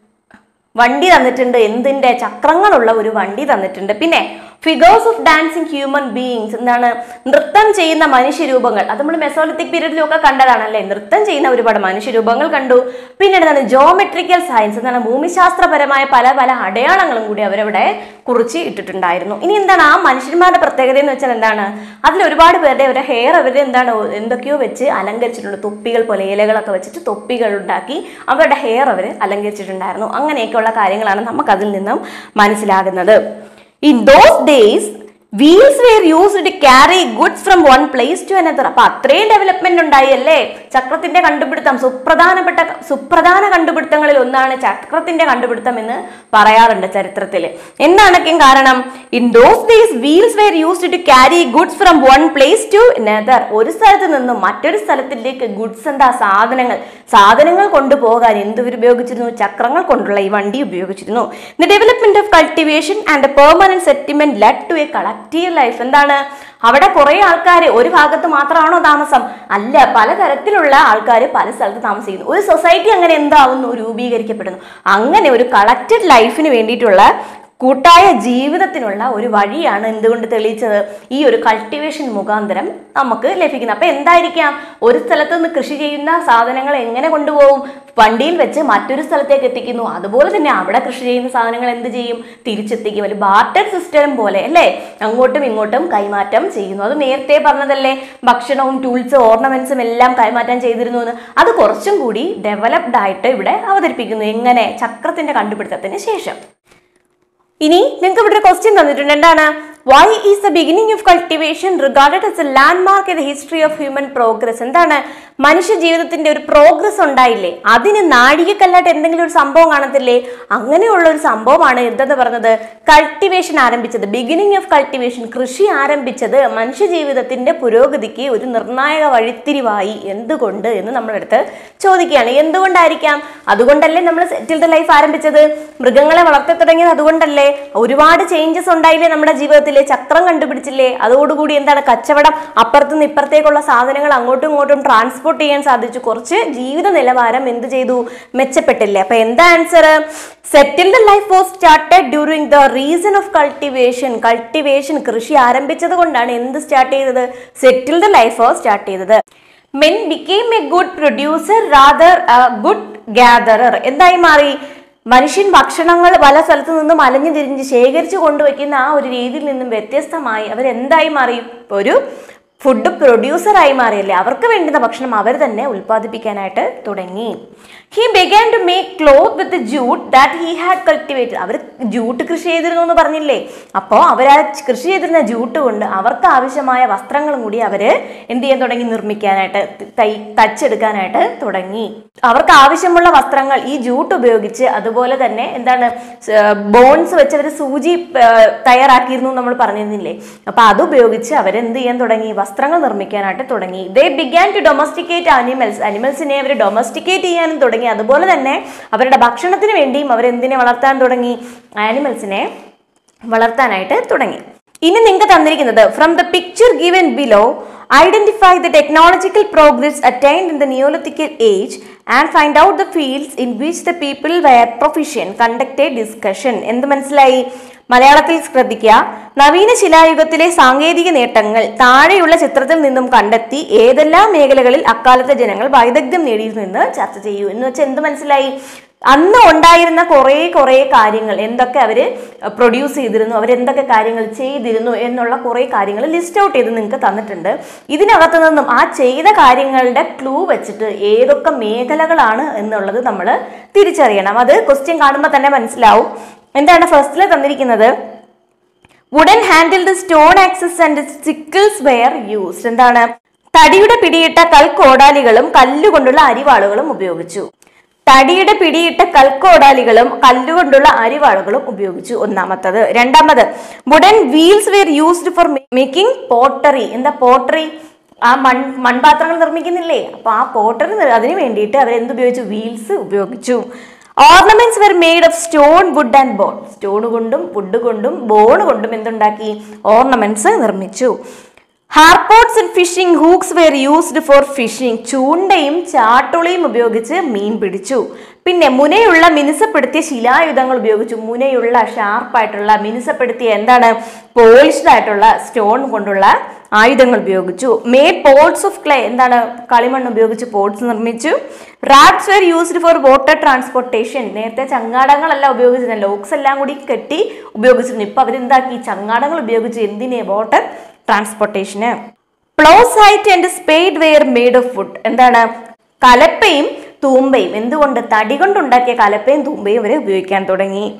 വണ്ടി തന്നിട്ടുണ്ട് എന്തിന്റെ ചക്രങ്ങളുള്ള ഒരു വണ്ടി തന്നിട്ടുണ്ട് പിന്നെ figures of dancing human beings എന്താണ് നൃത്തം ചെയ്യുന്ന മനുഷ്യരൂപങ്ങൾ അത് നമ്മൾ മെസോലിത്തിക് പീരീഡിലും ഒക്കെ കണ്ടതാണ് അല്ലേ നൃത്തം ചെയ്യുന്ന ഒരുപാട് മനുഷ്യരൂപങ്ങൾ കണ്ടു പിന്നെ എന്താണ് ജോമെട്രിക്കൽ സയൻസ് എന്താണ് ഭൂമിശാസ്ത്രപരമായ പല പല അടയാളങ്ങളും കൂടി അവരവിടെ കുറിച്ച് ഇട്ടിട്ടുണ്ടായിരുന്നു ഇനി എന്താണ് ആ മനുഷ്യന്മാരുടെ പ്രത്യേകത എന്ന് വെച്ചാൽ എന്താണ് അതിൽ ഒരുപാട് പേരുടെ അവരുടെ ഹെയർ അവർ എന്താണ് എന്തൊക്കെയോ വെച്ച് അലങ്കരിച്ചിട്ടുണ്ട് തൊപ്പികൾ പോലെ ഇലകളൊക്കെ വെച്ചിട്ട് തൊപ്പികൾ ഉണ്ടാക്കി അവരുടെ ഹെയർ അവർ അലങ്കരിച്ചിട്ടുണ്ടായിരുന്നു അങ്ങനെയൊക്കെയുള്ള കാര്യങ്ങളാണ് നമുക്ക് അതിൽ നിന്നും മനസ്സിലാകുന്നത് in those days wheels were used to carry goods from one place to another അപ്പൊ അത്രയും ഡെവലപ്മെന്റ് ഉണ്ടായി അല്ലേ ചക്രത്തിന്റെ കണ്ടുപിടുത്തം സുപ്രധാനപ്പെട്ട സുപ്രധാന കണ്ടുപിടുത്തങ്ങളിൽ ഒന്നാണ് ചക്രത്തിന്റെ കണ്ടുപിടുത്തം എന്ന് പറയാറുണ്ട് ചരിത്രത്തിൽ എന്താണൊക്കെ കാരണം in those days wheels were used to carry goods from one place to another ഒരു സ്ഥലത്ത് നിന്നും മറ്റൊരു സ്ഥലത്തിലേക്ക് ഗുഡ്സ് എന്താ സാധനങ്ങൾ സാധനങ്ങൾ കൊണ്ടുപോകാൻ എന്ത് ഉപയോഗിച്ചിരുന്നു ചക്രങ്ങൾ കൊണ്ടുള്ള ഈ വണ്ടി ഉപയോഗിച്ചിരുന്നു the development of cultivation and permanent settlement led to a collective life എന്താണ് അവിടെ കുറെ ആൾക്കാർ ഒരു ഭാഗത്ത് മാത്രമാണോ താമസം അല്ല പലതരത്തിലുള്ള ആൾക്കാർ പല സ്ഥലത്ത് താമസിക്കുന്നു ഒരു സൊസൈറ്റി അങ്ങനെ എന്താവുന്നു രൂപീകരിക്കപ്പെടുന്നു അങ്ങനെ ഒരു കളക്റ്റഡ് ലൈഫിന് വേണ്ടിയിട്ടുള്ള കൂട്ടായ ജീവിതത്തിനുള്ള ഒരു വഴിയാണ് എന്തുകൊണ്ട് തെളിയിച്ചത് ഈ ഒരു കൾട്ടിവേഷൻ മുഖാന്തരം നമുക്ക് ലഭിക്കുന്നത് അപ്പൊ എന്തായിരിക്കാം ഒരു സ്ഥലത്ത് നിന്ന് കൃഷി ചെയ്യുന്ന സാധനങ്ങൾ എങ്ങനെ കൊണ്ടുപോകും വണ്ടിയിൽ വെച്ച് മറ്റൊരു സ്ഥലത്തേക്ക് എത്തിക്കുന്നു അതുപോലെ തന്നെ അവിടെ കൃഷി ചെയ്യുന്ന സാധനങ്ങൾ എന്ത് ചെയ്യും തിരിച്ചെത്തിക്കും ഒരു ബാർട്ടർ സിസ്റ്റം പോലെ അല്ലേ അങ്ങോട്ടും ഇങ്ങോട്ടും കൈമാറ്റം ചെയ്യുന്നു അത് നേരത്തെ പറഞ്ഞതല്ലേ ഭക്ഷണവും ടൂൾസ് ഓർണമെന്റ്സും എല്ലാം കൈമാറ്റം ചെയ്തിരുന്നു എന്ന് അത് കുറച്ചും കൂടി ഡെവലപ്ഡ് ആയിട്ട് ഇവിടെ അവതരിപ്പിക്കുന്നു എങ്ങനെ ചക്രത്തിന്റെ കണ്ടുപിടുത്തത്തിന് ശേഷം ഇനി നിങ്ങൾക്ക് ഇവിടെ ഒരു ക്വസ്റ്റ്യൻ തന്നിട്ടുണ്ട് എന്താണ് why is the beginning of cultivation regarded as a landmark in the history of human progress എന്താണ് മനുഷ്യ ജീവിതത്തിന്റെ ഒരു പ്രോഗ്രസ് ഉണ്ടായില്ലേ അതിന് നാഴികക്കല്ലായിട്ട് എന്തെങ്കിലും ഒരു സംഭവം കാണത്തില്ലേ അങ്ങനെയുള്ള ഒരു സംഭവമാണ് എന്തെന്ന് പറഞ്ഞത് കൾട്ടിവേഷൻ ആരംഭിച്ചത് ബിഗിനിങ് ഓഫ് കൾട്ടിവേഷൻ കൃഷി ആരംഭിച്ചത് മനുഷ്യ ജീവിതത്തിന്റെ പുരോഗതിക്ക് ഒരു നിർണായക വഴിത്തിരിവായി എന്തുകൊണ്ട് എന്ന് നമ്മളെടുത്ത് ചോദിക്കുകയാണ് എന്തുകൊണ്ടായിരിക്കാം അതുകൊണ്ടല്ലേ നമ്മൾ സെറ്റിൽഡ് ലൈഫ് ആരംഭിച്ചത് മൃഗങ്ങളെ വളർത്തി തുടങ്ങിയത് അതുകൊണ്ടല്ലേ ഒരുപാട് ചേഞ്ചസ് ഉണ്ടായില്ലേ നമ്മുടെ ജീവിതത്തിൽ ചക്രം കണ്ടുപിടിച്ചില്ലേ അതോടുകൂടി എന്താണ് കച്ചവടം അപ്പുറത്തുനിന്ന് ഇപ്പുറത്തേക്കുള്ള സാധനങ്ങൾ അങ്ങോട്ടും ഇങ്ങോട്ടും ട്രാൻസ്പോർട്ട് ചെയ്യാൻ സാധിച്ചു കുറച്ച് ജീവിത നിലവാരം എന്ത് ചെയ്തു മെച്ചപ്പെട്ടില്ലേ അപ്പൊ എന്താ answer settled life was started during the reason of cultivation cultivation കൃഷി ആരംഭിച്ചത് കൊണ്ടാണ് എന്ത് സ്റ്റാർട്ട് ചെയ്തത് സെറ്റിൽഡ് ലൈഫ് സ്റ്റാർട്ട് ചെയ്തത് men became a good producer rather good gatherer എന്തായി മാറി മനുഷ്യൻ ഭക്ഷണങ്ങൾ പല സ്ഥലത്തു നിന്നും അലഞ്ഞു തിരിഞ്ഞ് ശേഖരിച്ചു കൊണ്ടുവയ്ക്കുന്ന ആ ഒരു രീതിയിൽ നിന്നും വ്യത്യസ്തമായി അവരെന്തായി മാറി ഒരു ഫുഡ് പ്രൊഡ്യൂസറായി മാറിയല്ലേ അവർക്ക് വേണ്ടുന്ന ഭക്ഷണം അവർ തന്നെ ഉൽപ്പാദിപ്പിക്കാനായിട്ട് തുടങ്ങി he began to make cloth with jute that he had cultivated അവർ ജൂട്ട് കൃഷി ചെയ്തിരുന്നു എന്ന് പറഞ്ഞില്ലേ അപ്പോൾ അവർ ആ കൃഷി ചെയ്തിരുന്ന ജൂട്ട് കൊണ്ട് അവർക്ക് ആവശ്യമായ വസ്ത്രങ്ങളും കൂടി അവർ എന്ത് ചെയ്യാൻ തുടങ്ങി നിർമ്മിക്കാനായിട്ട് തൈ തച്ചെടുക്കാനായിട്ട് തുടങ്ങി അവർക്ക് ആവശ്യമുള്ള വസ്ത്രങ്ങൾ ഈ ജൂട്ട് ഉപയോഗിച്ച് അതുപോലെ തന്നെ എന്താണ് ബോൺസ് വെച്ച് അവർ സൂചി ആ, തയ്യാറാക്കിയിരുന്നു എന്ന് നമ്മൾ പറഞ്ഞിരുന്നില്ലേ അപ്പൊ അത് ഉപയോഗിച്ച് അവരെന്ത് ചെയ്യാൻ തുടങ്ങി വസ്ത്രങ്ങൾ നിർമ്മിക്കാനായിട്ട് തുടങ്ങി they began to domesticate animals അനിമൽസിനെ അവർ ഡൊമസ്റ്റിക്കേറ്റ് ചെയ്യാനും തുടങ്ങി അതുപോലെ തന്നെ അവരുടെ ഭക്ഷണത്തിന് വേണ്ടിയും അവരെന്തിനെ വളർത്താൻ തുടങ്ങി ആനിമൽസിനെ വളർത്താനായിട്ട് തുടങ്ങി ഇനി നിങ്ങൾക്ക് തന്നിരിക്കുന്നത് from the picture given below identify the technological progress attained in the neolithical age and find out the fields in which the people were proficient conduct a discussion എന്ത് മനസ്സിലായി മലയാളത്തിൽ ശ്രദ്ധിക്കുക നവീന ശിലായുഗത്തിലെ സാങ്കേതിക നേട്ടങ്ങൾ താഴെയുള്ള ചിത്രത്തിൽ നിന്നും കണ്ടെത്തി ഏതെല്ലാം മേഖലകളിൽ അക്കാലത്തെ ജനങ്ങൾ വൈദഗ്ധ്യം നേടിയിരുന്നു എന്ന് ചർച്ച ചെയ്യൂ എന്ന് വെച്ചാൽ എന്ത് മനസ്സിലായി അന്ന് ഉണ്ടായിരുന്ന കുറേ കുറേ കാര്യങ്ങൾ എന്തൊക്കെ അവർ പ്രൊഡ്യൂസ് ചെയ്തിരുന്നു അവരെന്തൊക്കെ കാര്യങ്ങൾ ചെയ്തിരുന്നു എന്നുള്ള കുറേ കാര്യങ്ങൾ ലിസ്റ്റ് ഔട്ട് ചെയ്ത് നിങ്ങൾക്ക് തന്നിട്ടുണ്ട് ഇതിനകത്ത് നിന്നും ആ ചെയ്ത കാര്യങ്ങളുടെ ക്ലൂ വെച്ചിട്ട് ഏതൊക്കെ മേഖലകളാണ് എന്നുള്ളത് നമ്മൾ തിരിച്ചറിയണം അത് ക്വസ്റ്റ്യൻ കാണുമ്പോൾ തന്നെ മനസ്സിലാവും എന്താണ് ഫസ്റ്റിൽ തന്നിരിക്കുന്നത് wooden handle the stone axes and sickles were used എന്താണ് തടിയുടെ പിടിയിട്ട കൽക്കോടാലികളും കല്ലുകൊണ്ടുള്ള അരിവാളുകളും ഉപയോഗിച്ചു തടിയുടെ പിടിയിട്ട കൽക്കോടാലികളും കല്ലുകൊണ്ടുള്ള അരിവാളുകളും ഉപയോഗിച്ചു ഒന്നാമത്തത് രണ്ടാമത് wooden wheels were used for making pottery എന്താ പോട്ടറി ആ മൺ മൺപാത്രങ്ങൾ നിർമ്മിക്കുന്നില്ലേ അപ്പൊ ആ പോട്ടറി അതിന് വേണ്ടിയിട്ട് അവർ എന്ത് ഉപയോഗിച്ചു വീൽസ് ഉപയോഗിച്ചു ornaments were made of stone wood and bone stone കൊണ്ടും വുഡ് കൊണ്ടും ബോൺ കൊണ്ടും എന്തുണ്ടാക്കി ഓർണമെന്റ്സ് നിർമ്മിച്ചു harpoons and fishing hooks were used for fishing ചൂണ്ടയും ചാട്ടുളിയും ഉപയോഗിച്ച് മീൻ പിടിച്ചു പിന്നെ മുനയുള്ള മിനുസപ്പെടുത്തിയ ശിലായുധങ്ങൾ ഉപയോഗിച്ചു മുനയുള്ള ഷാർപ്പായിട്ടുള്ള മിനുസപ്പെടുത്തിയ എന്താണ് പോളിഷ്ഡ് ആയിട്ടുള്ള സ്റ്റോൺ കൊണ്ടുള്ള ആയുധങ്ങൾ ഉപയോഗിച്ചു മേ പോട്ട്സ് ഓഫ് ക്ലേ എന്താണ് കളിമണ്ണ് ഉപയോഗിച്ച് പോട്ട്സ് നിർമ്മിച്ചു rafts were used for water transportation നേരത്തെ ചങ്ങാടങ്ങളല്ല ഉപയോഗിച്ചിരുന്നത് ലോക്സ് എല്ലാം കൂടി കെട്ടി ഉപയോഗിച്ചിരുന്നു ഇപ്പൊ അവരെന്താക്കി ചങ്ങാടങ്ങൾ ഉപയോഗിച്ച് എന്തിനെ വാട്ടർ ട്രാൻസ്പോർട്ടേഷന് plough scythe and spade were made of wood എന്താണ് കലപ്പയും തൂമ്പയും എന്തുകൊണ്ട് തടി കൊണ്ടുണ്ടാക്കിയ കലപ്പയും തൂമ്പയും ഇവരെ ഉപയോഗിക്കാൻ തുടങ്ങി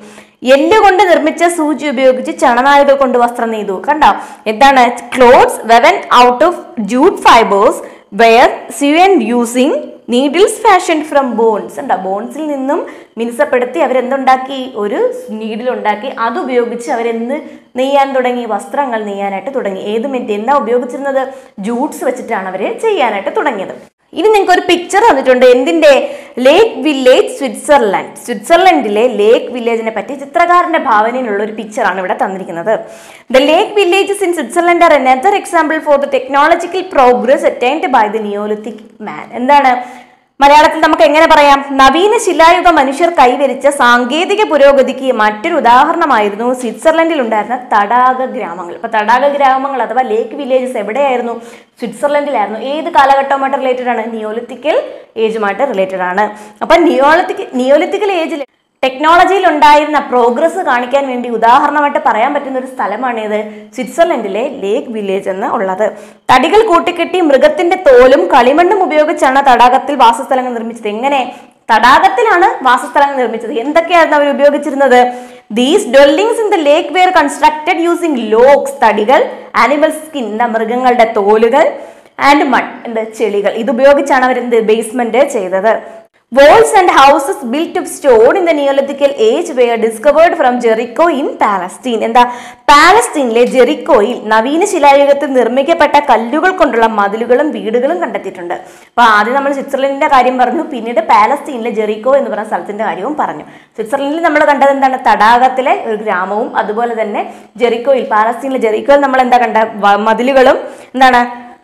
എല്ല് കൊണ്ട് നിർമ്മിച്ച സൂചി ഉപയോഗിച്ച് ചണനാരുകൾ കൊണ്ട് വസ്ത്രം നെയ്തു കണ്ടോ എന്താണ് clothes woven out of jute fibres were sewn using needles fashion from bones ഉണ്ടോ ബോൺസിൽ നിന്നും മിനുസപ്പെടുത്തി അവരെന്തുണ്ടാക്കി ഒരു നീഡിൽ ഉണ്ടാക്കി അത് ഉപയോഗിച്ച് അവരെന്ത് നെയ്യാൻ തുടങ്ങി വസ്ത്രങ്ങൾ നെയ്യാനായിട്ട് തുടങ്ങി ഏത് മെറ്റ് എന്താ ഉപയോഗിച്ചിരുന്നത് ജൂട്ട്സ് വെച്ചിട്ടാണ് അവർ ചെയ്യാനായിട്ട് തുടങ്ങിയത് ഇനി നിങ്ങൾക്ക് ഒരു പിക്ചർ തന്നിട്ടുണ്ട് എന്തിന്റെ ലേക്ക് വില്ലേജ് സ്വിറ്റ്സർലാൻഡ് സ്വിറ്റ്സർലൻഡിലെ ലേക്ക് വില്ലേജിനെ പറ്റി ചിത്രകാരന്റെ ഭാവനയിലുള്ള ഒരു പിക്ചറാണ് ഇവിടെ തന്നിരിക്കുന്നത് the lake villages in Switzerland are another example for the technological progress attained by the neolithic man എന്താണ് മലയാളത്തിൽ നമുക്ക് എങ്ങനെ പറയാം നവീന ശിലായുഗ മനുഷ്യർ കൈവരിച്ച സാങ്കേതിക പുരോഗതിക്ക് മറ്റൊരു ഉദാഹരണമായിരുന്നു സ്വിറ്റ്സർലൻഡിൽ ഉണ്ടായിരുന്ന തടാക ഗ്രാമങ്ങൾ ഇപ്പൊ തടാക ഗ്രാമങ്ങൾ അഥവാ ലേക്ക് വില്ലേജസ് എവിടെയായിരുന്നു സ്വിറ്റ്സർലൻഡിലായിരുന്നു ഏത് കാലഘട്ടവുമായിട്ട് റിലേറ്റഡ് ആണ് നിയോലിത്തിക്കൽ ഏജുമായിട്ട് റിലേറ്റഡ് ആണ് അപ്പൊ നിയോളിത്തിക് നിയോലിത്തിക്കൽ ഏജിൽ ടെക്നോളജിയിൽ ഉണ്ടായിരുന്ന പ്രോഗ്രസ് കാണിക്കാൻ വേണ്ടി ഉദാഹരണമായിട്ട് പറയാൻ പറ്റുന്ന ഒരു സ്ഥലമാണ് ഇത് സ്വിറ്റ്സർലൻഡിലെ ലേക്ക് വില്ലേജ് എന്ന് ഉള്ളത് തടികൾ കൂട്ടിക്കെട്ടി മൃഗത്തിന്റെ തോലും കളിമണ്ണും ഉപയോഗിച്ചാണ് തടാകത്തിൽ വാസസ്ഥലങ്ങൾ നിർമ്മിച്ചത് എങ്ങനെ തടാകത്തിലാണ് വാസസ്ഥലങ്ങൾ നിർമ്മിച്ചത് എന്തൊക്കെയായിരുന്നു അവർ ഉപയോഗിച്ചിരുന്നത് these dwellings in the lake were constructed using logs തടികൾ ആനിമൽ സ്കിൻ എന്താ മൃഗങ്ങളുടെ തോലുകൾ ആൻഡ് മൺ എന്ത് ചെളികൾ ഇത് ഉപയോഗിച്ചാണ് അവർ എന്ത് ബേസ്മെന്റ് ചെയ്തത് walls and houses built of stone in the neolithical age were discovered from Jericho in Palestine എന്താ പാലസ്തീനിലെ ജെറിക്കോയിൽ നവീന ശിലായുഗത്തിൽ നിർമ്മിക്കപ്പെട്ട കല്ലുകൾ കൊണ്ടുള്ള മതിലുകളും വീടുകളും കണ്ടെത്തിയിട്ടുണ്ട് അപ്പൊ ആദ്യം നമ്മൾ സ്വിറ്റ്സർലൻഡിന്റെ കാര്യം പറഞ്ഞു പിന്നീട് പാലസ്തീനിലെ ജെറിക്കോ എന്ന് പറയുന്ന സ്ഥലത്തിന്റെ കാര്യവും പറഞ്ഞു സ്വിറ്റ്സർലൻഡിൽ നമ്മൾ കണ്ടത് എന്താണ് തടാകത്തിലെ ഒരു ഗ്രാമവും അതുപോലെ തന്നെ ജെറിക്കോയിൽ പാലസ്തീനിലെ ജെറിക്കോയിൽ നമ്മൾ എന്താ കണ്ട വ- മതിലുകളും എന്താണ്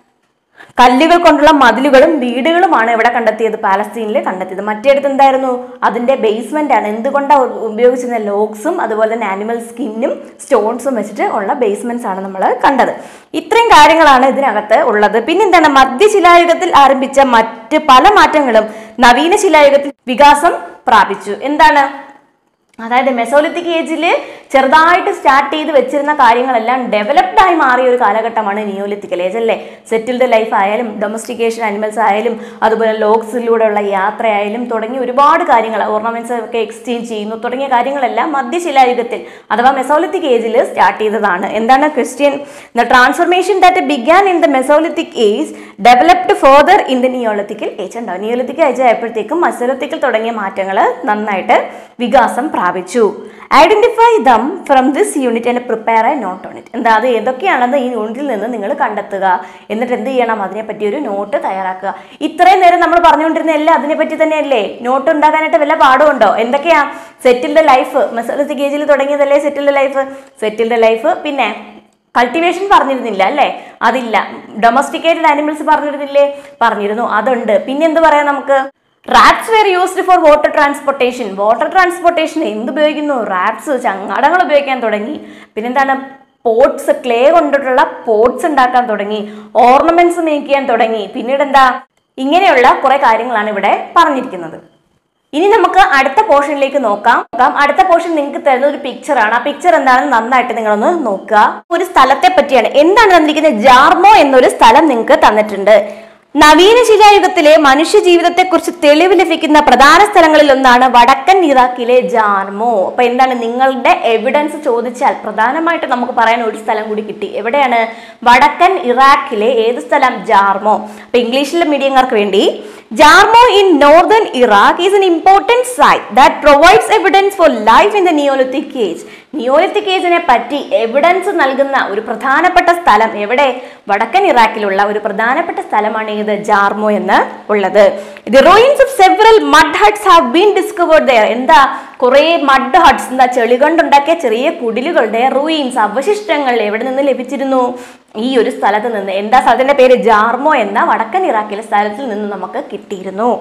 കല്ലുകൾ കൊണ്ടുള്ള മതിലുകളും വീടുകളുമാണ് ഇവിടെ കണ്ടെത്തിയത് പാലസ്തീനിൽ കണ്ടെത്തിയത് മറ്റേടത്ത് എന്തായിരുന്നു അതിന്റെ ബേസ്മെന്റ് ആണ് എന്തുകൊണ്ടാണ് ഉപയോഗിച്ചിരുന്ന ലോക്സും അതുപോലെ തന്നെ ആനിമൽ സ്കിന്നും സ്റ്റോൺസും വെച്ചിട്ട് ഉള്ള ബേസ്മെന്റ്സ് ആണ് നമ്മൾ കണ്ടത് ഇത്രയും കാര്യങ്ങളാണ് ഇതിനകത്ത് ഉള്ളത് പിന്നെ എന്താണ് മധ്യശിലായുഗത്തിൽ ആരംഭിച്ച മറ്റ് പല മാറ്റങ്ങളും നവീന ശിലായുഗത്തിൽ വികാസം പ്രാപിച്ചു എന്താണ് അതായത് മെസോലിത്തിക് ഏജിൽ ചെറുതായിട്ട് സ്റ്റാർട്ട് ചെയ്ത് വെച്ചിരുന്ന കാര്യങ്ങളെല്ലാം ഡെവലപ്ഡ് ആയി മാറിയ ഒരു കാലഘട്ടമാണ് നിയോലിത്തിക്കൽ ഏജ് അല്ലേ സെറ്റിൽഡ് ലൈഫ് ആയാലും ഡൊമസ്റ്റിക്കേഷൻ അനിമൽസ് ആയാലും അതുപോലെ ലോക്സിലൂടെയുള്ള യാത്രയായാലും തുടങ്ങിയ ഒരുപാട് കാര്യങ്ങൾ ഓർണമെന്റ്സ് ഒക്കെ എക്സ്ചേഞ്ച് ചെയ്യുന്നു തുടങ്ങിയ കാര്യങ്ങളെല്ലാം മധ്യശിലായുഗത്തിൽ അഥവാ മെസോലിത്തിക് ഏജിൽ സ്റ്റാർട്ട് ചെയ്തതാണ് എന്താണ് Christian the transformation that began in the Mesolithic age developed further in the neolithical age ഉണ്ടാവും നിയോളിത്തിക് ഏജ് ആയപ്പോഴത്തേക്കും മെസോലിത്തിക്കൽ തുടങ്ങിയ മാറ്റങ്ങൾ നന്നായിട്ട് വികാസം പ്രാപിച്ചു identify them from this unit and prepare a note on it എന്താ അത് ഏതൊക്കെയാണെന്ന് ഈ യൂണിറ്റിൽ നിന്ന് നിങ്ങൾ കണ്ടെത്തുക എന്നിട്ട് എന്ത് ചെയ്യണം അതിനെപ്പറ്റി ഒരു നോട്ട് തയ്യാറാക്കുക ഇത്രയും നേരം നമ്മൾ പറഞ്ഞുകൊണ്ടിരുന്ന എല്ലാം അതിനെപ്പറ്റി തന്നെയല്ലേ നോട്ട് ഉണ്ടാക്കാനായിട്ട് വല്ല പാടുമുണ്ടോ എന്തൊക്കെയാ സെറ്റിൽഡ് ലൈഫ് മെസോലിത്തിക് ഏജിൽ തുടങ്ങിയതല്ലേ സെറ്റിൽഡ് ലൈഫ് സെറ്റിൽഡ് ലൈഫ് പിന്നെ കൾട്ടിവേഷൻ പറഞ്ഞിരുന്നില്ല അല്ലേ അതില്ല ഡൊമസ്റ്റിക്കേറ്റഡ് ആനിമൽസ് പറഞ്ഞിരുന്നില്ലേ പറഞ്ഞിരുന്നു അതുണ്ട് പിന്നെ എന്ത് പറയാം നമുക്ക് rafts were used for water transportation water transportation എന്ത് ഉപയോഗിക്കുന്നു റാപ്സ് ചങ്ങാടങ്ങൾ ഉപയോഗിക്കാൻ തുടങ്ങി പിന്നെന്താണ് പോട്ട്സ് ക്ലേ കൊണ്ടിട്ടുള്ള പോട്ട്സ് ഉണ്ടാക്കാൻ തുടങ്ങി ഓർണമെന്റ്സ് മേക്ക് ചെയ്യാൻ തുടങ്ങി പിന്നീട് എന്താ ഇങ്ങനെയുള്ള കുറെ കാര്യങ്ങളാണ് ഇവിടെ പറഞ്ഞിരിക്കുന്നത് ഇനി നമുക്ക് അടുത്ത പോർഷനിലേക്ക് നോക്കാം നോക്കാം അടുത്ത പോർഷൻ നിങ്ങൾക്ക് തരുന്ന ഒരു പിക്ചർ ആണ് ആ പിക്ചർ എന്താണെന്ന് നന്നായിട്ട് നിങ്ങളൊന്ന് നോക്കുക ഒരു സ്ഥലത്തെ പറ്റിയാണ് എന്താണ് തന്നിരിക്കുന്നത് ജാർമോ എന്നൊരു സ്ഥലം നിങ്ങൾക്ക് തന്നിട്ടുണ്ട് നവീന ശിലായുഗത്തിലെ മനുഷ്യ ജീവിതത്തെക്കുറിച്ച് തെളിവ് ലഭിക്കുന്ന പ്രധാന സ്ഥലങ്ങളിൽ ഒന്നാണ് വടക്കൻ ഇറാഖിലെ ജാർമോ അപ്പൊ എന്താണ് നിങ്ങളുടെ എവിഡൻസ് ചോദിച്ചാൽ പ്രധാനമായിട്ട് നമുക്ക് പറയാൻ ഒരു സ്ഥലം കൂടി കിട്ടി എവിടെയാണ് വടക്കൻ ഇറാഖിലെ ഏത് സ്ഥലം ജാർമോ അപ്പൊ ഇംഗ്ലീഷിലെ മീഡിയങ്ങൾക്ക് വേണ്ടി Jarmo in northern Iraq is an important site that provides evidence for life in the Neolithic age neolithic ഏജിനെ പറ്റി എവിഡൻസ് നൽകുന്ന ഒരു പ്രധാനപ്പെട്ട സ്ഥലം എവിടെ വടക്കൻ ഇറാഖിലുള്ള ഒരു പ്രധാനപ്പെട്ട സ്ഥലമാണ് ഇത് ജാർമോ എന്ന് ഉള്ളത് the ruins of several mud huts have been discovered there എന്താ കുറേ മഡ് ഹട്ട്സ് എന്താ ചെളി കൊണ്ടുണ്ടാക്കിയ ചെറിയ കുടിലുകളുടെ റൂയിൻസ് അവശിഷ്ടങ്ങൾ എവിടെ നിന്ന് ലഭിച്ചിരുന്നു ഈ ഒരു സ്ഥലത്ത് നിന്ന് എന്താ സ്ഥലത്തിന്റെ പേര് ജാർമോ എന്ന വടക്കൻ ഇറാഖിലെ സ്ഥലത്തിൽ നിന്ന് നമുക്ക് കിട്ടിയിരുന്നു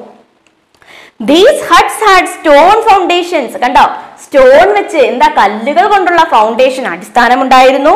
these huts had stone foundations കണ്ടോ സ്റ്റോൺ വെച്ച് എന്താ കല്ലുകൾ കൊണ്ടുള്ള ഫൗണ്ടേഷൻ അടിസ്ഥാനമുണ്ടായിരുന്നു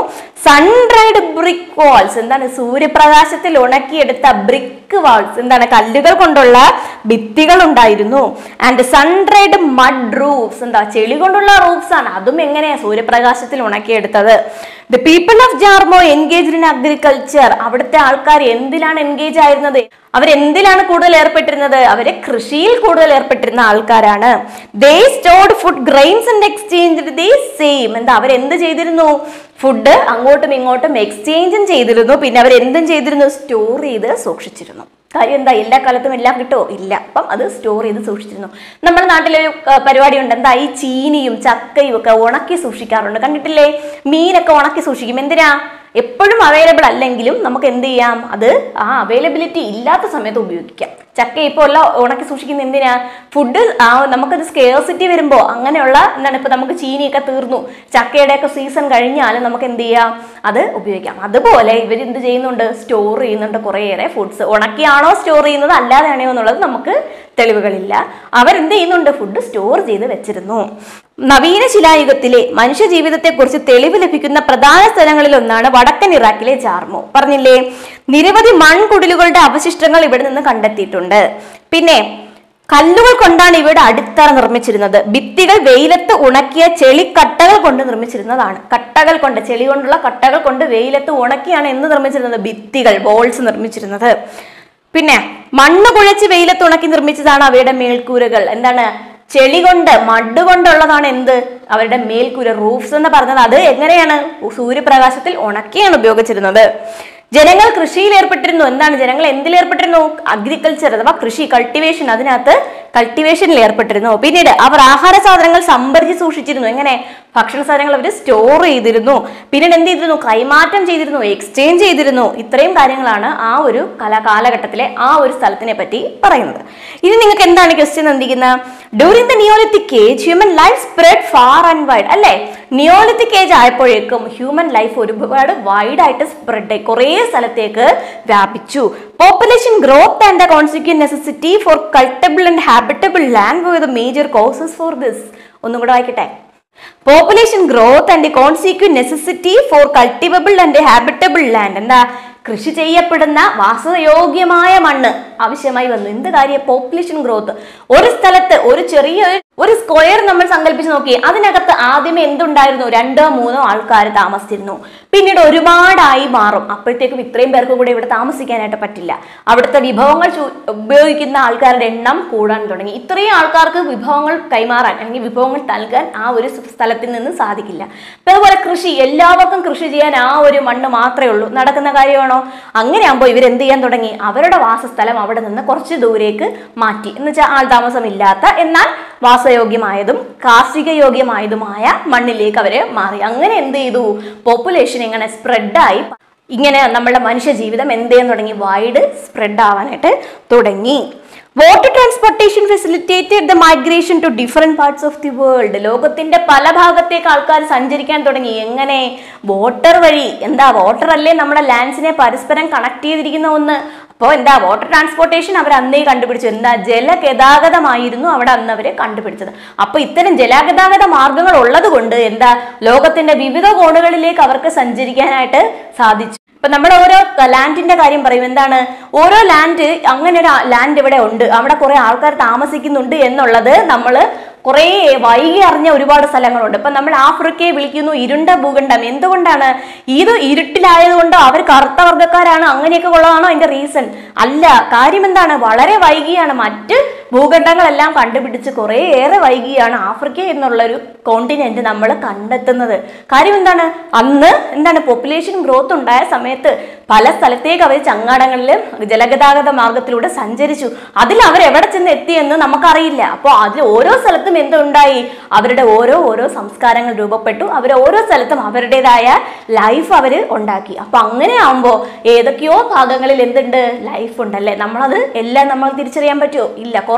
സൺഡ്രൈഡ് ബ്രിക്ക് വാൾസ് എന്താണ് സൂര്യപ്രകാശത്തിൽ ഉണക്കിയെടുത്ത ബ്രിക്ക് വാൾസ് എന്താണ് കല്ലുകൾ കൊണ്ടുള്ള ഭിത്തികൾ ഉണ്ടായിരുന്നു ആൻഡ് സൺഡ്രൈഡ് മഡ് റൂഫ്സ് എന്താ ചെളി കൊണ്ടുള്ള റൂഫ്സ് ആണ് അതും എങ്ങനെയാ സൂര്യപ്രകാശത്തിൽ ഉണക്കിയെടുത്തത് the people of Jarmo engage in agriculture അവിടുത്തെ ആൾക്കാർ എന്തിലാണ് എൻഗേജ് ആയിരുന്നത് അവരെന്തിലാണ് കൂടുതൽ ഏർപ്പെട്ടിരുന്നത് അവര് കൃഷിയിൽ കൂടുതൽ ഏർപ്പെട്ടിരുന്ന ആൾക്കാരാണ് they stored food grains and exchange they same എന്താ അവരെന്ത് ചെയ്തിരുന്നു ഫുഡ് അങ്ങോട്ടും ഇങ്ങോട്ടും എക്സ്ചേഞ്ചും ചെയ്തിരുന്നു പിന്നെ അവർ എന്തും ചെയ്തിരുന്നു സ്റ്റോർ ചെയ്ത് സൂക്ഷിച്ചിരുന്നു കാര്യം എന്താ എല്ലാ കാലത്തും എല്ലാം കിട്ടുമോ ഇല്ല അപ്പം അത് സ്റ്റോർ ചെയ്ത് സൂക്ഷിച്ചിരുന്നു നമ്മുടെ നാട്ടിലൊരു ആ, പരിപാടി ഉണ്ട് എന്താ ഈ ചീനിയും ചക്കയും ഒക്കെ ഉണക്കി സൂക്ഷിക്കാറുണ്ട് കണ്ടിട്ടില്ലേ മീനൊക്കെ ഉണക്കി സൂക്ഷിക്കും എന്തിനാ എപ്പോഴും അവൈലബിൾ അല്ലെങ്കിലും നമുക്ക് എന്ത് ചെയ്യാം അത് ആ അവൈലബിലിറ്റി ഇല്ലാത്ത സമയത്ത് ഉപയോഗിക്കാം ചക്ക ഇപ്പോൾ ഉള്ള ഉണക്കി സൂക്ഷിക്കുന്ന എന്തിനാ ഫുഡ് ആ നമുക്കത് സ്കേഴ്സിറ്റി വരുമ്പോൾ അങ്ങനെയുള്ള എന്താണ് ഇപ്പൊ നമുക്ക് ചീനിയൊക്കെ തീർന്നു ചക്കയുടെ ഒക്കെ സീസൺ കഴിഞ്ഞാൽ നമുക്ക് എന്ത് ചെയ്യാം അത് ഉപയോഗിക്കാം അതുപോലെ ഇവർ എന്ത് ചെയ്യുന്നുണ്ട് സ്റ്റോർ ചെയ്യുന്നുണ്ട് കുറേയേറെ ഫുഡ്സ് ഉണക്കിയാണോ സ്റ്റോർ ചെയ്യുന്നത് അല്ലാതെയാണോ എന്നുള്ളത് നമുക്ക് തെളിവുകളില്ല അവരെന്ത് ചെയ്യുന്നുണ്ട് ഫുഡ് സ്റ്റോർ ചെയ്ത് വെച്ചിരുന്നു നവീന ശിലായുഗത്തിലെ മനുഷ്യ ജീവിതത്തെക്കുറിച്ച് തെളിവ് ലഭിക്കുന്ന പ്രധാന സ്ഥലങ്ങളിൽ ഒന്നാണ് വടക്കൻ ഇറാഖിലെ ജാർമോ പറഞ്ഞില്ലേ നിരവധി മൺകുടിലുകളുടെ അവശിഷ്ടങ്ങൾ ഇവിടെ നിന്ന് കണ്ടെത്തിയിട്ടുണ്ട് പിന്നെ കല്ലുകൾ കൊണ്ടാണ് ഇവിടെ അടിത്തറ നിർമ്മിച്ചിരുന്നത് ഭിത്തികൾ വെയിലത്ത് ഉണക്കിയ ചെളി കട്ടകൾ കൊണ്ട് നിർമ്മിച്ചിരുന്നതാണ് കട്ടകൾ കൊണ്ട് ചെളി കൊണ്ടുള്ള കട്ടകൾ കൊണ്ട് വെയിലത്ത് ഉണക്കിയാണ് എന്ത് നിർമ്മിച്ചിരുന്നത് ഭിത്തികൾ ബോൾസ് നിർമ്മിച്ചിരുന്നത് പിന്നെ മണ്ണ് കുഴച്ച് വെയിലത്ത് ഉണക്കി നിർമ്മിച്ചതാണ് അവയുടെ മേൽക്കൂരകൾ എന്താണ് ചെളി കൊണ്ട് മഡ് കൊണ്ടുള്ളതാണ് എന്ത് അവരുടെ മേൽക്കൂര റൂഫ്സ് എന്ന് പറഞ്ഞത് അത് എങ്ങനെയാണ് സൂര്യപ്രകാശത്തിൽ ഉണക്കിയാണ് ഉപയോഗിച്ചിരുന്നത് ജനങ്ങൾ കൃഷിയിൽ ഏർപ്പെട്ടിരുന്നു എന്താണ് ജനങ്ങൾ എന്തിൽ ഏർപ്പെട്ടിരുന്നു അഗ്രികൾച്ചർ അഥവാ കൃഷി കൾട്ടിവേഷൻ അതിനകത്ത് കൾട്ടിവേഷനിൽ ഏർപ്പെട്ടിരുന്നു പിന്നീട് അവർ ആഹാര സാധനങ്ങൾ സംഭരിച്ച് സൂക്ഷിച്ചിരുന്നു എങ്ങനെ ഭക്ഷണ സാധനങ്ങൾ അവർ സ്റ്റോർ ചെയ്തിരുന്നു പിന്നീട് എന്ത് ചെയ്തിരുന്നു കൈമാറ്റം ചെയ്തിരുന്നു എക്സ്ചേഞ്ച് ചെയ്തിരുന്നു ഇത്രയും കാര്യങ്ങളാണ് ആ ഒരു കലാ കാലഘട്ടത്തിലെ ആ ഒരു സ്ഥലത്തിനെ പറ്റി പറയുന്നത് ഇനി നിങ്ങൾക്ക് എന്താണ് ക്വസ്റ്റ്യൻ തന്നിരിക്കുന്നത് during the neolithic age human life spread far and wide അല്ലേ നിയോളിത്തിക് ഏജ് ആയപ്പോഴേക്കും ഹ്യൂമൻ ലൈഫ് ഒരുപാട് വൈഡ് ആയിട്ട് സ്പ്രെഡ് ആയി കുറേ സ്ഥലത്തേക്ക് വ്യാപിച്ചു population growth and the consequent necessity for cultivable and habitable land were the major causes for this ഒന്നും കൂടെ വായിക്കട്ടെ population growth and consequent necessity for cultivable and habitable land എന്താ കൃഷി ചെയ്യപ്പെടുന്ന വാസയോഗ്യമായ മണ്ണ് ആവശ്യമായി വന്നു എന്ത് കാര്യം പോപ്പുലേഷൻ ഗ്രോത്ത് ഒരു സ്ഥലത്ത് ഒരു ചെറിയ ഒരു സ്ക്വയർ നമ്മൾ സങ്കല്പിച്ച് നോക്കി അതിനകത്ത് ആദ്യമേ എന്തുണ്ടായിരുന്നു രണ്ടോ മൂന്നോ ആൾക്കാർ താമസിച്ചിരുന്നു പിന്നീട് ഒരുപാടായി മാറും അപ്പോഴത്തേക്കും ഇത്രയും പേർക്ക് കൂടെ ഇവിടെ താമസിക്കാനായിട്ട് പറ്റില്ല അവിടുത്തെ വിഭവങ്ങൾ ചു- ഉപയോഗിക്കുന്ന ആൾക്കാരുടെ എണ്ണം കൂടാൻ തുടങ്ങി ഇത്രയും ആൾക്കാർക്ക് വിഭവങ്ങൾ കൈമാറാൻ അല്ലെങ്കിൽ വിഭവങ്ങൾ നൽകാൻ ആ ഒരു സ്ഥലത്തിൽ നിന്ന് സാധിക്കില്ല അപ്പൊ അതുപോലെ കൃഷി എല്ലാവർക്കും കൃഷി ചെയ്യാൻ ആ ഒരു മണ്ണ് മാത്രമേ ഉള്ളൂ നടക്കുന്ന കാര്യമാണോ അങ്ങനെ ആകുമ്പോൾ ഇവർ എന്ത് ചെയ്യാൻ തുടങ്ങി അവരുടെ വാസസ്ഥലം അവിടെ നിന്ന് കുറച്ച് ദൂരേക്ക് മാറ്റി എന്ന് വെച്ചാൽ ആൾ താമസമില്ലാത്ത എന്നാൽ വാസയോഗ്യമായതും കാർഷിക യോഗ്യമായതുമായ മണ്ണിലേക്ക് അവര് മാറി അങ്ങനെ എന്ത് ചെയ്തു പോപ്പുലേഷൻ ഇങ്ങനെ സ്പ്രെഡായി ഇങ്ങനെ നമ്മുടെ മനുഷ്യ ജീവിതം എന്ത് ചെയ്യാൻ തുടങ്ങി വൈഡ് സ്പ്രെഡ് ആവാനായിട്ട് തുടങ്ങി water transportation facilitated the migration to different parts of the world ലോകത്തിന്റെ പല ഭാഗത്തേക്ക് ആൾക്കാർ സഞ്ചരിക്കാൻ തുടങ്ങി എങ്ങനെ വാട്ടർ വഴി എന്താ വാട്ടർ അല്ലേ നമ്മുടെ ലാൻഡ്സിനെ പരസ്പരം കണക്ട് ചെയ്തിരിക്കുന്ന ഒന്ന് അപ്പോൾ എന്താ വാട്ടർ ട്രാൻസ്പോർട്ടേഷൻ അവർ അന്നേ കണ്ടുപിടിച്ചു എന്താ ജലഗതാഗതമായിരുന്നു അവിടെ അന്ന് അവർ കണ്ടുപിടിച്ചത് അപ്പോൾ ഇത്തരം ജലഗതാഗത മാർഗങ്ങൾ ഉള്ളത് കൊണ്ട് എന്താ ലോകത്തിന്റെ വിവിധ കോണുകളിലേക്ക് അവർക്ക് സഞ്ചരിക്കാനായിട്ട് സാധിച്ചു ഇപ്പൊ നമ്മൾ ഓരോ ലാൻഡിന്റെ കാര്യം പറയും എന്താണ് ഓരോ ലാൻഡ് അങ്ങനെ ഒരു ലാൻഡ് ഇവിടെ ഉണ്ട് അവിടെ കുറെ ആൾക്കാർ താമസിക്കുന്നുണ്ട് എന്നുള്ളത് നമ്മൾ കുറേ വൈകി അറിഞ്ഞ ഒരുപാട് സ്ഥലങ്ങളുണ്ട് ഇപ്പൊ നമ്മൾ ആഫ്രിക്കയെ വിളിക്കുന്നു ഇരുണ്ട ഭൂഖണ്ഡം എന്തുകൊണ്ടാണ് ഇത് ഇരുട്ടിലായതുകൊണ്ടോ അവർ കറുത്ത വർഗ്ഗക്കാരാണ് അങ്ങനെയൊക്കെ ഉള്ളതാണോ അതിന്റെ റീസൺ അല്ല കാര്യം എന്താണ് വളരെ വൈകിയാണ് മറ്റ് ഭൂഖണ്ഡങ്ങളെല്ലാം കണ്ടുപിടിച്ച് കുറേ ഏറെ വൈകിയാണ് ആഫ്രിക്ക എന്നുള്ള ഒരു കോണ്ടിനെന്റ് നമ്മൾ കണ്ടെത്തുന്നത് കാര്യം എന്താണ് അന്ന് എന്താണ് പോപ്പുലേഷൻ ഗ്രോത്ത് ഉണ്ടായ സമയത്ത് പല സ്ഥലത്തേക്ക് അവർ ചങ്ങാടങ്ങളിൽ ജലഗതാഗത മാർഗത്തിലൂടെ സഞ്ചരിച്ചു അതിൽ അവർ എവിടെ ചെന്ന് എത്തിയെന്ന് നമുക്കറിയില്ല അപ്പോൾ അതിൽ ഓരോ സ്ഥലത്തും എന്തുണ്ടായി അവരുടെ ഓരോ ഓരോ സംസ്കാരങ്ങൾ രൂപപ്പെട്ടു അവർ ഓരോ സ്ഥലത്തും അവരുടേതായ ലൈഫ് അവർ ഉണ്ടാക്കി അപ്പൊ അങ്ങനെ ആകുമ്പോൾ ഏതൊക്കെയോ ഭാഗങ്ങളിൽ എന്തുണ്ട് ലൈഫ് ഉണ്ടല്ലേ നമ്മളത് എല്ലാം നമ്മൾ തിരിച്ചറിയാൻ പറ്റുമോ ഇല്ല കുറച്ച്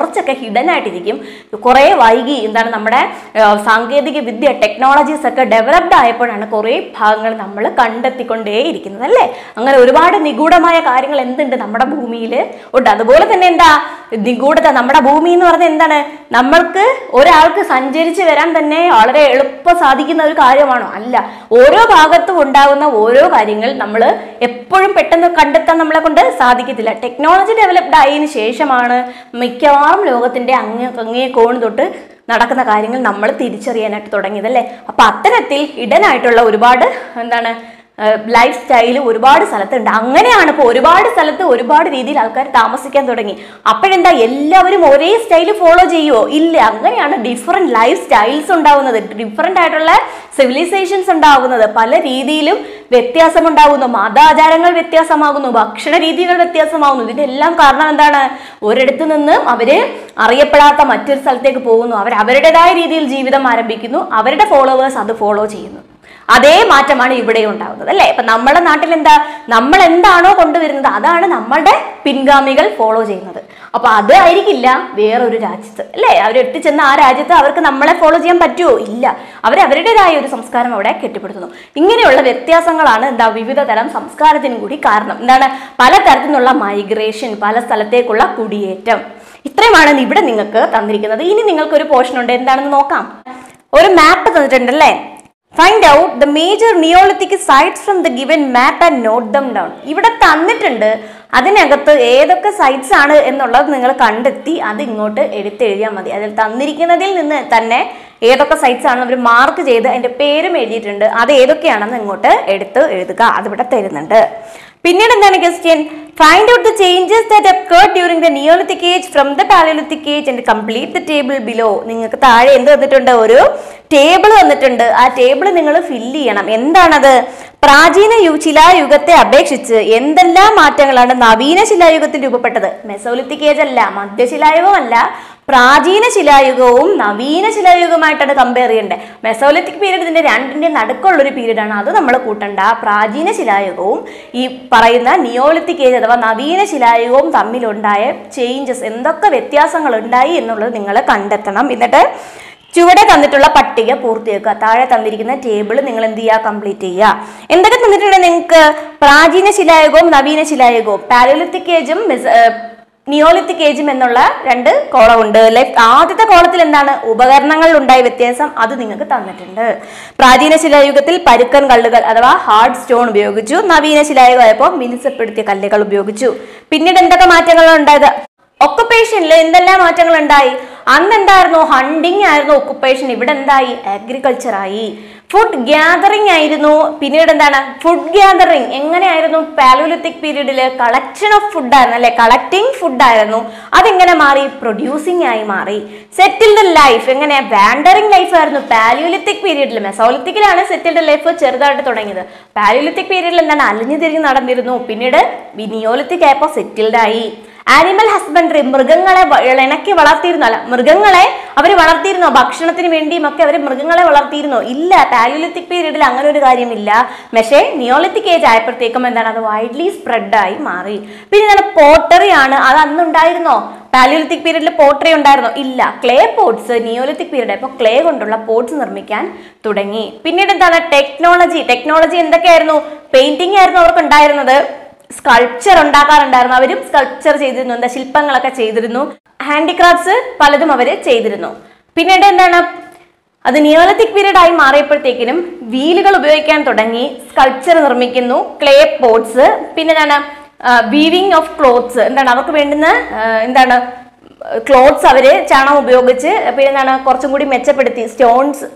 കുറച്ചൊക്കെ ഹിഡൻ ആയിട്ടിരിക്കും കുറേ വൈകി എന്താണ് നമ്മുടെ ആ, സാങ്കേതിക വിദ്യ ടെക്നോളജീസ് ഒക്കെ ഡെവലപ്ഡ് ആയപ്പോഴാണ് കുറേ ഭാഗങ്ങൾ നമ്മൾ കണ്ടെത്തിക്കൊണ്ടേയിരിക്കുന്നത് അല്ലേ അങ്ങനെ ഒരുപാട് നിഗൂഢമായ കാര്യങ്ങൾ എന്തുണ്ട് നമ്മുടെ ഭൂമിയിൽ ഉണ്ട് അതുപോലെ തന്നെ എന്താ നിഗൂഢത നമ്മുടെ ഭൂമി എന്ന് പറഞ്ഞാൽ എന്താണ് നമ്മൾക്ക് ഒരാൾക്ക് സഞ്ചരിച്ച് വരാൻ തന്നെ വളരെ എളുപ്പം സാധിക്കുന്ന ഒരു കാര്യമാണോ അല്ല ഓരോ ഭാഗത്തും ഉണ്ടാകുന്ന ഓരോ കാര്യങ്ങൾ നമ്മൾ എപ്പോഴും പെട്ടെന്ന് കണ്ടെത്താൻ നമ്മളെ കൊണ്ട് സാധിക്കത്തില്ല ടെക്നോളജി ഡെവലപ്ഡ് ആയതിനു ശേഷമാണ് മിക്കവാറും ലോകത്തിന്റെ അങ്ങേ അങ്ങേ കോൺ തൊട്ട് നടക്കുന്ന കാര്യങ്ങൾ നമ്മൾ തിരിച്ചറിയാനായിട്ട് തുടങ്ങിയത് അല്ലേ അപ്പൊ അത്തരത്തിൽ ഇടനായിട്ടുള്ള ഒരുപാട് എന്താണ് ലൈഫ് സ്റ്റൈൽ ഒരുപാട് സ്ഥലത്തുണ്ട് അങ്ങനെയാണ് ഇപ്പോൾ ഒരുപാട് സ്ഥലത്ത് ഒരുപാട് രീതിയിൽ ആൾക്കാർ താമസിക്കാൻ തുടങ്ങി അപ്പോഴെന്താ എല്ലാവരും ഒരേ സ്റ്റൈൽ ഫോളോ ചെയ്യുമോ ഇല്ല അങ്ങനെയാണ് ഡിഫറെന്റ് ലൈഫ് സ്റ്റൈൽസ് ഉണ്ടാവുന്നത് ഡിഫറെന്റ് ആയിട്ടുള്ള സിവിലൈസേഷൻസ് ഉണ്ടാവുന്നത് പല രീതിയിലും വ്യത്യാസമുണ്ടാകുന്നു മതാചാരങ്ങൾ വ്യത്യാസമാകുന്നു ഭക്ഷണ രീതികൾ വ്യത്യാസമാകുന്നു ഇതിന്റെ എല്ലാം കാരണം എന്താണ് ഒരിടത്ത് നിന്നും അവര് അറിയപ്പെടാത്ത മറ്റൊരു സ്ഥലത്തേക്ക് പോകുന്നു അവർ അവരുടേതായ രീതിയിൽ ജീവിതം ആരംഭിക്കുന്നു അവരുടെ ഫോളോവേഴ്സ് അത് ഫോളോ ചെയ്യുന്നു അതേ മാറ്റമാണ് ഇവിടെ ഉണ്ടാകുന്നത് അല്ലേ ഇപ്പൊ നമ്മുടെ നാട്ടിൽ എന്താ നമ്മൾ എന്താണോ കൊണ്ടുവരുന്നത് അതാണ് നമ്മളുടെ പിൻഗാമികൾ ഫോളോ ചെയ്യുന്നത് അപ്പൊ അത് ആയിരിക്കില്ല വേറൊരു രാജ്യത്ത് അല്ലേ അവർ എത്തിച്ചെന്ന ആ രാജ്യത്ത് അവർക്ക് നമ്മളെ ഫോളോ ചെയ്യാൻ പറ്റുമോ ഇല്ല അവർ അവരുടേതായ ഒരു സംസ്കാരം അവിടെ കെട്ടിപ്പടുത്തുന്നു ഇങ്ങനെയുള്ള വ്യത്യാസങ്ങളാണ് എന്താ വിവിധ തരം സംസ്കാരത്തിനും കൂടി കാരണം എന്താണ് പല തരത്തിലുള്ള മൈഗ്രേഷൻ പല സ്ഥലത്തേക്കുള്ള കുടിയേറ്റം ഇത്രയുമാണ് ഇവിടെ നിങ്ങൾക്ക് തന്നിരിക്കുന്നത് ഇനി നിങ്ങൾക്ക് ഒരു പോർഷൻ ഉണ്ട് എന്താണെന്ന് നോക്കാം ഒരു മാപ്പ് തന്നിട്ടുണ്ടല്ലേ find out the major neolithic sites from the given map and note them down ഇവിടെ തന്നിട്ടുണ്ട് അതിനകത്ത് ഏതൊക്കെ സൈറ്റ്സ് ആണ് എന്നുള്ളത് നിങ്ങൾ കണ്ടെത്തി അത് ഇങ്ങോട്ട് എടുത്തെഴുതിയാൽ മതി അതിൽ തന്നിരിക്കുന്നതിൽ നിന്ന് തന്നെ ഏതൊക്കെ സൈറ്റ്സ് ആണ് അവർ മാർക്ക് ചെയ്ത് അതിന്റെ പേരും എഴുതിയിട്ടുണ്ട് അത് ഏതൊക്കെയാണെന്ന് ഇങ്ങോട്ട് എടുത്ത് എഴുതുക അതിവിടെ തരുന്നുണ്ട് പിന്നീട് എന്താണ് question find out the changes that occurred during the neolithic age from the palaeolithic age and complete the table below നിങ്ങൾക്ക് താഴെ എന്ത് തന്നിട്ടുണ്ട് ഒരു ടേബിൾ തന്നിട്ടുണ്ട് ആ ടേബിൾ നിങ്ങൾ ഫില്ല് ചെയ്യണം എന്താണത് പ്രാചീന യു ശിലായുഗത്തെ അപേക്ഷിച്ച് എന്തെല്ലാം മാറ്റങ്ങളാണ് നവീന ശിലായുഗത്തിൽ രൂപപ്പെട്ടത് മെസോലിത്തിക് ഏജ് അല്ല മധ്യശിലായുഗമല്ല പ്രാചീന ശിലായുഗവും നവീന ശിലായുഗവുമായിട്ടാണ് കമ്പയർ ചെയ്യേണ്ടത് മെസോലിത്തിക് പീരീഡ് ഇതിന്റെ രണ്ടിന്റെ നടുക്കുള്ളൊരു പീരീഡാണ് അത് നമ്മൾ കൂട്ടണ്ട പ്രാചീന ശിലായുഗവും ഈ പറയുന്ന നിയോളിത്തിക് ഏജ് അഥവാ നവീന ശിലായുഗവും തമ്മിലുണ്ടായ ചേഞ്ചസ് എന്തൊക്കെ വ്യത്യാസങ്ങൾ ഉണ്ടായി എന്നുള്ളത് നിങ്ങൾ കണ്ടെത്തണം എന്നിട്ട് ചുവടെ തന്നിട്ടുള്ള പട്ടിക പൂർത്തിയാക്കുക താഴെ തന്നിരിക്കുന്ന ടേബിൾ നിങ്ങൾ എന്ത് ചെയ്യുക കംപ്ലീറ്റ് ചെയ്യുക എന്തൊക്കെ തന്നിട്ടുണ്ട് നിങ്ങൾക്ക് പ്രാചീന ശിലായുഗവും നവീന ശിലായുഗവും പാലോലിത്തിക് ഏജും നിയോളിത്തിക് ഏജും എന്നുള്ള രണ്ട് കോളം ഉണ്ട് ലെഫ്റ്റ് ആദ്യത്തെ കോളത്തിൽ എന്താണ് ഉപകരണങ്ങളിൽ ഉണ്ടായ വ്യത്യാസം അത് നിങ്ങൾക്ക് തന്നിട്ടുണ്ട് പ്രാചീന ശിലായുഗത്തിൽ പരുക്കൻ കല്ലുകൾ അഥവാ ഹാർഡ് സ്റ്റോൺ ഉപയോഗിച്ചു നവീന ശിലായുഗമായപ്പോൾ മിനുസപ്പെടുത്തിയ കല്ലുകൾ ഉപയോഗിച്ചു പിന്നീട് എന്തൊക്കെ മാറ്റങ്ങളാണ് ഉണ്ടായത് ഒക്കുപ്പേഷനിൽ എന്തെല്ലാം മാറ്റങ്ങൾ ഉണ്ടായി അന്ന് എന്തായിരുന്നു ഹണ്ടിങ് ആയിരുന്നു ഒക്കുപ്പേഷൻ ഇവിടെ എന്തായി അഗ്രികൾച്ചർ ആയി ഫുഡ് ഗ്യാതറിംഗ് ആയിരുന്നു പിന്നീട് എന്താണ് ഫുഡ് ഗ്യാതറിംഗ് എങ്ങനെയായിരുന്നു പാലോലിത്തിക് പീരീഡിൽ കളക്ഷൻ ഓഫ് ഫുഡ് ആയിരുന്നു അല്ലെ കളക്ടിങ് ഫുഡ് ആയിരുന്നു അതെങ്ങനെ മാറി പ്രൊഡ്യൂസിങ് ആയി മാറി സെറ്റിൽഡ് ലൈഫ് എങ്ങനെ വാൻഡറിംഗ് ലൈഫ് ആയിരുന്നു പാലിയോലിത്തിക് പീരീഡിൽ മെസോലിത്തിക്കിലാണ് സെറ്റിൽഡ് ലൈഫ് ചെറുതായിട്ട് തുടങ്ങിയത് പാലിയോലിത്തിക് പീരീഡിൽ എന്താണ് അലിഞ്ഞു തിരിഞ്ഞ് നടന്നിരുന്നു പിന്നീട് നിയോലിത്തിക് ആയപ്പോൾ സെറ്റിൽഡ് ആയി ആനിമൽ ഹസ്ബൻഡറി മൃഗങ്ങളെ വ- ഇണക്കി വളർത്തിയിരുന്നു അല്ല മൃഗങ്ങളെ അവർ വളർത്തിയിരുന്നോ ഭക്ഷണത്തിന് വേണ്ടിയും ഒക്കെ അവർ മൃഗങ്ങളെ വളർത്തിയിരുന്നോ ഇല്ല പാലിയോലിത്തിക് പീരീഡിൽ അങ്ങനെ ഒരു കാര്യമില്ല പക്ഷേ നിയോളിത്തിക് ഏജ് ആയപ്പോഴത്തേക്കും എന്താണ് അത് വൈഡ്ലി സ്പ്രെഡ് ആയി മാറി പിന്നെ എന്താണ് പോട്ടറി ആണ് അത് അന്ന് ഉണ്ടായിരുന്നോ പാലിയോലിത്തിക് പീരീഡിൽ പോട്ടറി ഉണ്ടായിരുന്നോ ഇല്ല ക്ലേ പോട്ട്സ് നിയോലിത്തിക് പീരീഡ് അപ്പോൾ ക്ലേ കൊണ്ടുള്ള പോട്ട്സ് നിർമ്മിക്കാൻ തുടങ്ങി പിന്നീട് എന്താണ് ടെക്നോളജി ടെക്നോളജി എന്തൊക്കെയായിരുന്നു പെയിന്റിംഗ് ആയിരുന്നു അവർക്ക് ഉണ്ടായിരുന്നത് സ്കൾപ്ചർ ഉണ്ടാക്കാറുണ്ടായിരുന്നു അവരും സ്കൾപ്ചർ ചെയ്തിരുന്നു എന്താ ശില്പങ്ങളൊക്കെ ചെയ്തിരുന്നു ഹാൻഡിക്രാഫ്റ്റ്സ് പലതും അവർ ചെയ്തിരുന്നു പിന്നീട് എന്താണ് അത് നിയോലത്തിക് പീരീഡ് ആയി മാറിയപ്പോഴത്തേക്കിനും വീലുകൾ ഉപയോഗിക്കാൻ തുടങ്ങി സ്കൾപ്ചർ നിർമ്മിക്കുന്നു ക്ലേ പോട്ട്സ് പിന്നെ എന്താണ് വീവിങ് ഓഫ് ക്ലോത്ത്സ് എന്താണ് അവർക്ക് വേണ്ടുന്ന ആ, എന്താണ് ക്ലോത്ത്സ് അവര് ചാണം ഉപയോഗിച്ച് പിന്നെ എന്താണ് കുറച്ചും കൂടി മെച്ചപ്പെടുത്തി സ്റ്റോൺസ്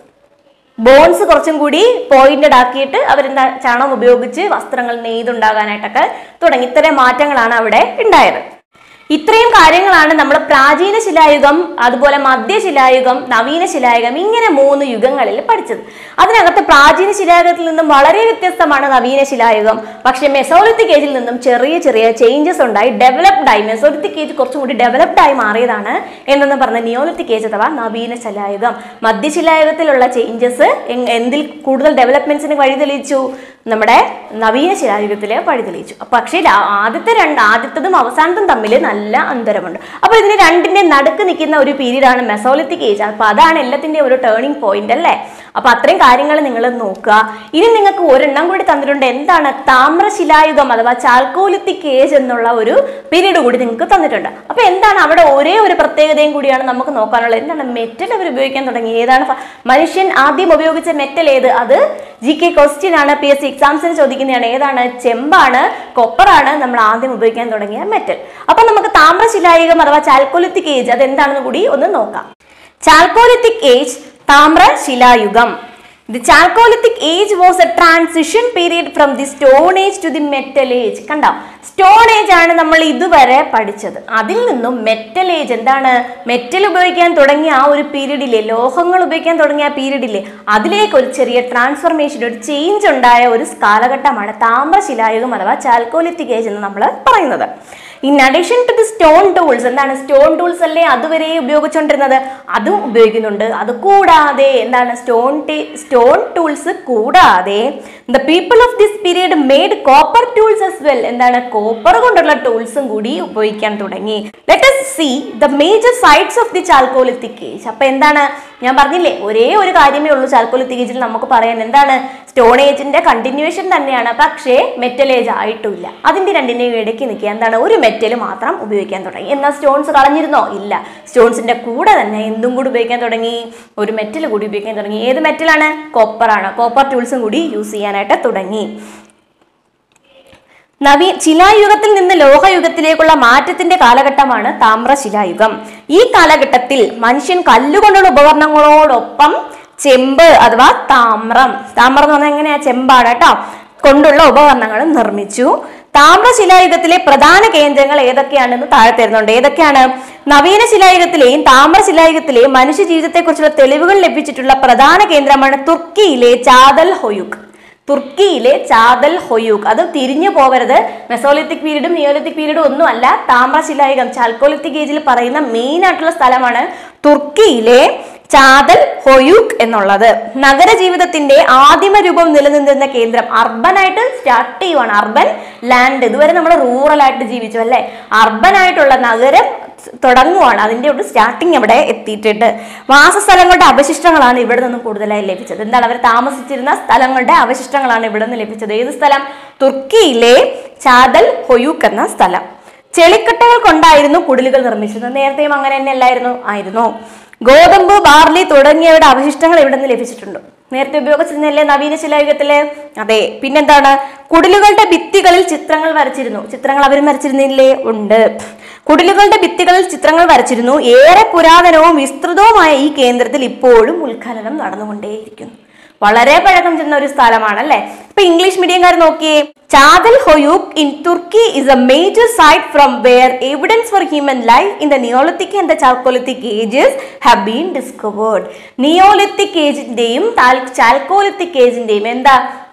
ബോൺസ് കുറച്ചും കൂടി പോയിന്റഡ് ആക്കിയിട്ട് അവരെന്താ ചാണം ഉപയോഗിച്ച് വസ്ത്രങ്ങൾ നെയ്തുണ്ടാകാനായിട്ടൊക്കെ തുടങ്ങി ഇത്തരം മാറ്റങ്ങളാണ് അവിടെ ഉണ്ടായത് ഇത്രയും കാര്യങ്ങളാണ് നമ്മൾ പ്രാചീന ശിലായുഗം അതുപോലെ മധ്യശിലായുഗം നവീന ശിലായുഗം ഇങ്ങനെ മൂന്ന് യുഗങ്ങളിൽ പഠിച്ചത് അതിനകത്ത് പ്രാചീന ശിലായുഗത്തിൽ നിന്നും വളരെ വ്യത്യസ്തമാണ് നവീന ശിലായുഗം പക്ഷേ മെസോലിത്തിക് ഏജിൽ നിന്നും ചെറിയ ചെറിയ ചേഞ്ചസ് ഉണ്ടായി ഡെവലപ്ഡ് ആയി മെസോലിത്തിക് ഏജ് കുറച്ചും കൂടി ഡെവലപ്ഡ് ആയി മാറിയതാണ് എന്നെന്ന് പറഞ്ഞ നിയോലിത്തിക് ഏജ് അഥവാ നവീന ശിലായുഗം മധ്യശിലായുഗത്തിലുള്ള ചേഞ്ചസ് എന്തിൽ കൂടുതൽ ഡെവലപ്മെന്റ്സിന് വഴിതെളിച്ചു നമ്മുടെ നവീന ശിലായുഗത്തിലെ വഴി തെളിയിച്ചു പക്ഷേ ലാ- ആദ്യത്തെ രണ്ട് ആദ്യത്തതും അവസാനത്തും തമ്മിൽ നല്ല അന്തരമുണ്ട് അപ്പോൾ ഇതിന് രണ്ടിന്റെ നടുക്ക് നിൽക്കുന്ന ഒരു പീരീഡാണ് മെസോലിത്തിക് ഏജ് അപ്പോൾ അതാണ് എല്ലാത്തിൻ്റെയും ഒരു ടേണിംഗ് പോയിന്റ് അല്ലേ അപ്പോൾ അത്രയും കാര്യങ്ങൾ നിങ്ങൾ നോക്കുക ഇനി നിങ്ങൾക്ക് ഒരെണ്ണം കൂടി തന്നിട്ടുണ്ട് എന്താണ് താമ്രശിലായുഗം അഥവാ ചാൽക്കോലിത്തിക് ഏജ് എന്നുള്ള ഒരു പീരീഡ് കൂടി നിങ്ങൾക്ക് തന്നിട്ടുണ്ട് അപ്പോൾ എന്താണ് അവിടെ ഒരേ ഒരു പ്രത്യേകതയും കൂടിയാണ് നമുക്ക് നോക്കാനുള്ളത് എന്താണ് മെറ്റൽ അവർ ഉപയോഗിക്കാൻ തുടങ്ങി ഏതാണ് ഫ- മനുഷ്യൻ ആദ്യം ഉപയോഗിച്ച മെറ്റൽ ഏത് അത് ജി കെ ക്വസ്റ്റ്യൻ ആണ് പി എസ് സി എക്സാംസിന് ചോദിക്കുന്നതാണ് ഏതാണ് ചെമ്പാണ് കൊപ്പറാണ് നമ്മൾ ആദ്യം ഉപയോഗിക്കാൻ തുടങ്ങിയ മെറ്റൽ അപ്പൊ നമുക്ക് താമ്രശിലായുഗം അഥവാ ചാൽക്കോലിത്തിക് ഏജ് അത് എന്താണെന്ന് കൂടി ഒന്ന് നോക്കാം ചാൽക്കോലിത്തിക് ഏജ് താമ്രശിലായുഗം the chalcolithic age was a transition period from the stone age to the metal age കണ്ടോ സ്റ്റോൺ ഏജ് ആണ് നമ്മൾ ഇതുവരെ പഠിച്ചത് അതിൽ നിന്നും മെറ്റൽ ഏജ് എന്താണ് മെറ്റൽ ഉപയോഗിക്കാൻ തുടങ്ങിയ ആ ഒരു പീരീഡിലെ ലോഹങ്ങൾ ഉപയോഗിക്കാൻ തുടങ്ങിയ ആ പീരീഡിലെ അതിലേക്ക് ഒരു ചെറിയ ട്രാൻസ്ഫർമേഷൻ ഒരു ചേഞ്ച് ഉണ്ടായ ഒരു കാലഘട്ടമാണ് താമ്രശിലായുഗം അഥവാ ചാൽക്കോലിത്തിക് ഏജ് എന്ന് നമ്മൾ പറയുന്നത് in addition to the stone tools എന്താണ് സ്റ്റോൺ ടൂൾസ് അല്ലേ അതുവരെ ഉപയോഗിച്ചുകൊണ്ടിരുന്നത് അതും ഉപയോഗിക്കുന്നുണ്ട് അത് കൂടാതെ എന്താണ് സ്റ്റോൺ സ്റ്റോൺ ടൂൾസ് കൂടാതെ the people of this period made copper tools as well എന്താണ് കോപ്പർ കൊണ്ടുള്ള ടൂൾസും കൂടി ഉപയോഗിക്കാൻ തുടങ്ങി let us see the major sites of the chalcolithic age അപ്പൊ എന്താണ് ഞാൻ പറഞ്ഞില്ലേ ഒരേ ഒരു കാര്യമേ ഉള്ളൂ ചാൽക്കോലിത്തിക് ഏജിൽ നമുക്ക് പറയാൻ എന്താണ് സ്റ്റോൺ ഏജിന്റെ കണ്ടിന്യൂവേഷൻ തന്നെയാണ് പക്ഷേ മെറ്റൽ ഏജ് ആയിട്ടില്ല അതിന്റെ രണ്ടിന്റെയും ഇടയ്ക്ക് നിൽക്കുക എന്താണ് ഒരു മെറ്റൽ മാത്രം ഉപയോഗിക്കാൻ തുടങ്ങി എന്നാൽ സ്റ്റോൺസ് കളഞ്ഞിരുന്നോ ഇല്ല സ്റ്റോൺസിന്റെ കൂടെ തന്നെ എന്തും കൂടി ഉപയോഗിക്കാൻ തുടങ്ങി ഒരു മെറ്റൽ കൂടി ഉപയോഗിക്കാൻ തുടങ്ങി ഏത് മെറ്റലാണ് കോപ്പറാണ് കോപ്പർ ടൂൾസും കൂടി യൂസ് ചെയ്യാനായിട്ട് തുടങ്ങി നവീ ശിലായുഗത്തിൽ നിന്ന് ലോഹയുഗത്തിലേക്കുള്ള മാറ്റത്തിന്റെ കാലഘട്ടമാണ് താമ്രശിലായുഗം ഈ കാലഘട്ടത്തിൽ മനുഷ്യൻ കല്ലുകൊണ്ടുള്ള ഉപകരണങ്ങളോടൊപ്പം ചെമ്പ് അഥവാ താമ്രം താമ്രം എന്ന് പറഞ്ഞാൽ എങ്ങനെയാ ചെമ്പാണ് കേട്ടോ കൊണ്ടുള്ള ഉപകരണങ്ങളും നിർമ്മിച്ചു താമ്രശിലായുഗത്തിലെ പ്രധാന കേന്ദ്രങ്ങൾ ഏതൊക്കെയാണെന്ന് താഴെ തരുന്നുണ്ട് ഏതൊക്കെയാണ് നവീന ശിലായുഗത്തിലെയും താമ്രശിലായുഗത്തിലെയും മനുഷ്യ ജീവിതത്തെക്കുറിച്ചുള്ള തെളിവുകൾ ലഭിച്ചിട്ടുള്ള പ്രധാന കേന്ദ്രമാണ് തുർക്കിയിലെ ചാദൽ ഹൊയുക് തുർക്കിയിലെ ചാദൽ ഹൊയൂക്ക് അത് തിരിഞ്ഞു പോകരുത് മെസോലിത്തിക് പീരീഡും നിയോലിത്തിക് പീരീഡും ഒന്നും അല്ല താമ്രശിലായുഗം ചാൽക്കോലിത്തിക് ഏജിൽ പറയുന്ന മെയിൻ ആയിട്ടുള്ള സ്ഥലമാണ് തുർക്കിയിലെ ചാദൽ ഹൊയൂക്ക് എന്നുള്ളത് നഗരജീവിതത്തിന്റെ ആദിമ രൂപം നിലനിന്നിരുന്ന കേന്ദ്രം അർബൻ ആയിട്ട് സ്റ്റാർട്ട് ചെയ്യുവാണ് അർബൻ ലാൻഡ് ഇതുവരെ നമ്മൾ റൂറൽ ആയിട്ട് ജീവിച്ചു അല്ലേ അർബൻ ആയിട്ടുള്ള നഗരം തുടങ്ങുവാണ് അതിന്റെ ഒരു സ്റ്റാർട്ടിങ് അവിടെ എത്തിയിട്ടുണ്ട് വാസസ്ഥലങ്ങളുടെ അവശിഷ്ടങ്ങളാണ് ഇവിടെ നിന്ന് കൂടുതലായി ലഭിച്ചത് എന്താണ് അവർ താമസിച്ചിരുന്ന സ്ഥലങ്ങളുടെ അവശിഷ്ടങ്ങളാണ് ഇവിടെ നിന്ന് ലഭിച്ചത് ഏത് സ്ഥലം തുർക്കിയിലെ ചാദൽ ഹൊയൂക്ക് എന്ന സ്ഥലം ചെളിക്കട്ടകൾ കൊണ്ടായിരുന്നു കുടിലുകൾ നിർമ്മിച്ചത് നേരത്തെയും അങ്ങനെ തന്നെ അല്ലായിരുന്നു ആയിരുന്നു ഗോതമ്പ് ബാർലി തുടങ്ങിയവയുടെ അവശിഷ്ടങ്ങൾ ഇവിടെ നിന്ന് ലഭിച്ചിട്ടുണ്ട് നേരത്തെ ഉപയോഗിച്ചിരുന്നല്ലേ നവീന ശിലായുഗത്തിലെ അതെ പിന്നെന്താണ് കുടിലുകളുടെ ഭിത്തികളിൽ ചിത്രങ്ങൾ വരച്ചിരുന്നു ചിത്രങ്ങൾ അവരും വരച്ചിരുന്നില്ലേ ഉണ്ട് കുടിലുകളുടെ ഭിത്തികളിൽ ചിത്രങ്ങൾ വരച്ചിരുന്നു ഏറെ പുരാതനവും വിസ്തൃതവുമായ ഈ കേന്ദ്രത്തിൽ ഇപ്പോഴും ഉത്ഖനനം നടന്നുകൊണ്ടേയിരിക്കുന്നു വളരെ പഴക്കം ചെന്ന ഒരു സ്ഥലമാണ് അല്ലേ ഇപ്പൊ ഇംഗ്ലീഷ് മീഡിയംകാർ നോക്കിയേ Catal Hoyuk in Turkey is a major site from where evidence for human life in the neolithic and the chalcolithic ages have been discovered neolithic ഏജിന്റെയും ചാൽക്കോലിത്തിക് ഏജിന്റെയും എന്താ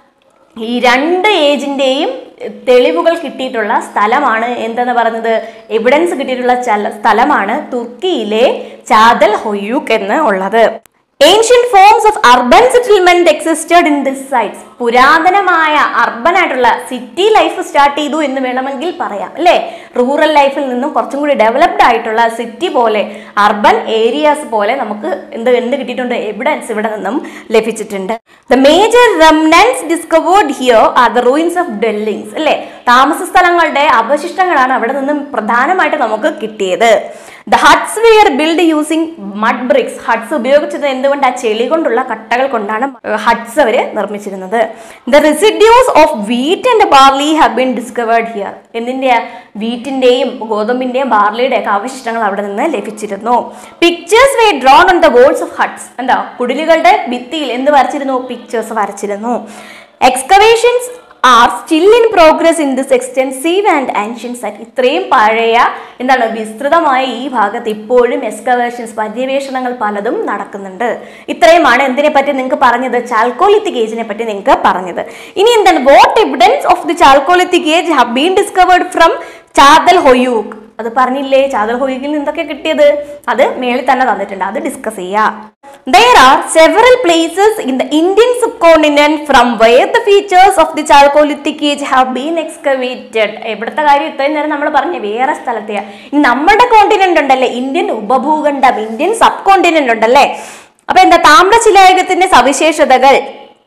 ഈ രണ്ട് ഏജിന്റെയും തെളിവുകൾ കിട്ടിയിട്ടുള്ള സ്ഥലമാണ് എന്തെന്ന് പറയുന്നത് എവിഡൻസ് കിട്ടിയിട്ടുള്ള ചല- സ്ഥലമാണ് തുർക്കിയിലെ ചാദൽ ഹൊയൂക്ക് എന്ന് ഉള്ളത് ancient forms of urban settlement existed in this sites പുരാതനമായ അർബൻ ആയിട്ടുള്ള സിറ്റി ലൈഫ് സ്റ്റാർട്ട് ചെയ്തു എന്ന് വേണമെങ്കിൽ പറയാം അല്ലേ റൂറൽ ലൈഫിൽ നിന്നും കുറച്ചും കൂടി ഡെവലപ്ഡ് ആയിട്ടുള്ള സിറ്റി പോലെ അർബൻ ഏരിയാസ് പോലെ നമുക്ക് എന്ത് എന്ത് കിട്ടിയിട്ടുണ്ട് എവിഡൻസ് ഇവിടെ നിന്നും ലഭിച്ചിട്ടുണ്ട് the major remnants discovered here are the ruins of dwellings അല്ലേ താമസ സ്ഥലങ്ങളുടെ അവശിഷ്ടങ്ങളാണ് അവിടെ നിന്നും പ്രധാനമായിട്ട് നമുക്ക് കിട്ടിയത് the huts were build using mud bricks huts ഉപയോഗിച്ചത് എന്തുകൊണ്ട് ആ ചെളി കൊണ്ടുള്ള കട്ടകൾ കൊണ്ടാണ് ഹട്ട്സ് അവർ നിർമ്മിച്ചിരുന്നത് the residues of wheat and barley have been discovered here എന്തിന്റെ വീറ്റിന്റെയും ഗോതമ്പിന്റെയും ബാർലിയുടെ ഒക്കെ അവശിഷ്ടങ്ങൾ അവിടെ നിന്ന് ലഭിച്ചിരുന്നു pictures were drawn on the walls of huts എന്താ കുടിലുകളുടെ ഭിത്തിയിൽ എന്ത് വരച്ചിരുന്നു പിക്ചേഴ്സ് വരച്ചിരുന്നു excavations are still in progress in this extensive and ancient site ഇത്രയും പഴയ എന്താണ് വിസ്തൃതമായ ഈ ഭാഗത്ത് ഇപ്പോഴും എക്സ്കവേഷൻസ് പര്യവേഷണങ്ങൾ പലതും നടക്കുന്നുണ്ട് ഇത്രയുമാണ് എന്തിനെ പറ്റി നിങ്ങൾക്ക് പറഞ്ഞത് ചാൽക്കോലിത്തിക് ഏജിനെ പറ്റി നിങ്ങൾക്ക് പറഞ്ഞത് ഇനി എന്താണ് what evidence of the chalcolithic age have been discovered from Catal Hoyuk അത് പറഞ്ഞില്ലേ ചാതുർ ഹോയിക്കിൽ നിന്നൊക്കെ കിട്ടിയത് അത് മേളിൽ തന്നെ തന്നിട്ടുണ്ട് അത് ഡിസ്കസ് ചെയ്യാം There are several places in the Indian subcontinent from where the features of the Chalcolithic age have been excavated. ഇവിടുത്തെ കാര്യം ഇത്രയും നേരം നമ്മൾ പറഞ്ഞു വേറെ സ്ഥലത്തെയാ ഇനി നമ്മുടെ കോണ്ടിനെന്റ് ഉണ്ടല്ലേ ഇന്ത്യൻ ഉപഭൂഖണ്ഡം ഇന്ത്യൻ സബ് കോണ്ടിനെന്റ് ഉണ്ടല്ലേ അപ്പൊ എന്താ താമ്രശിലായുഗത്തിന്റെ സവിശേഷതകൾ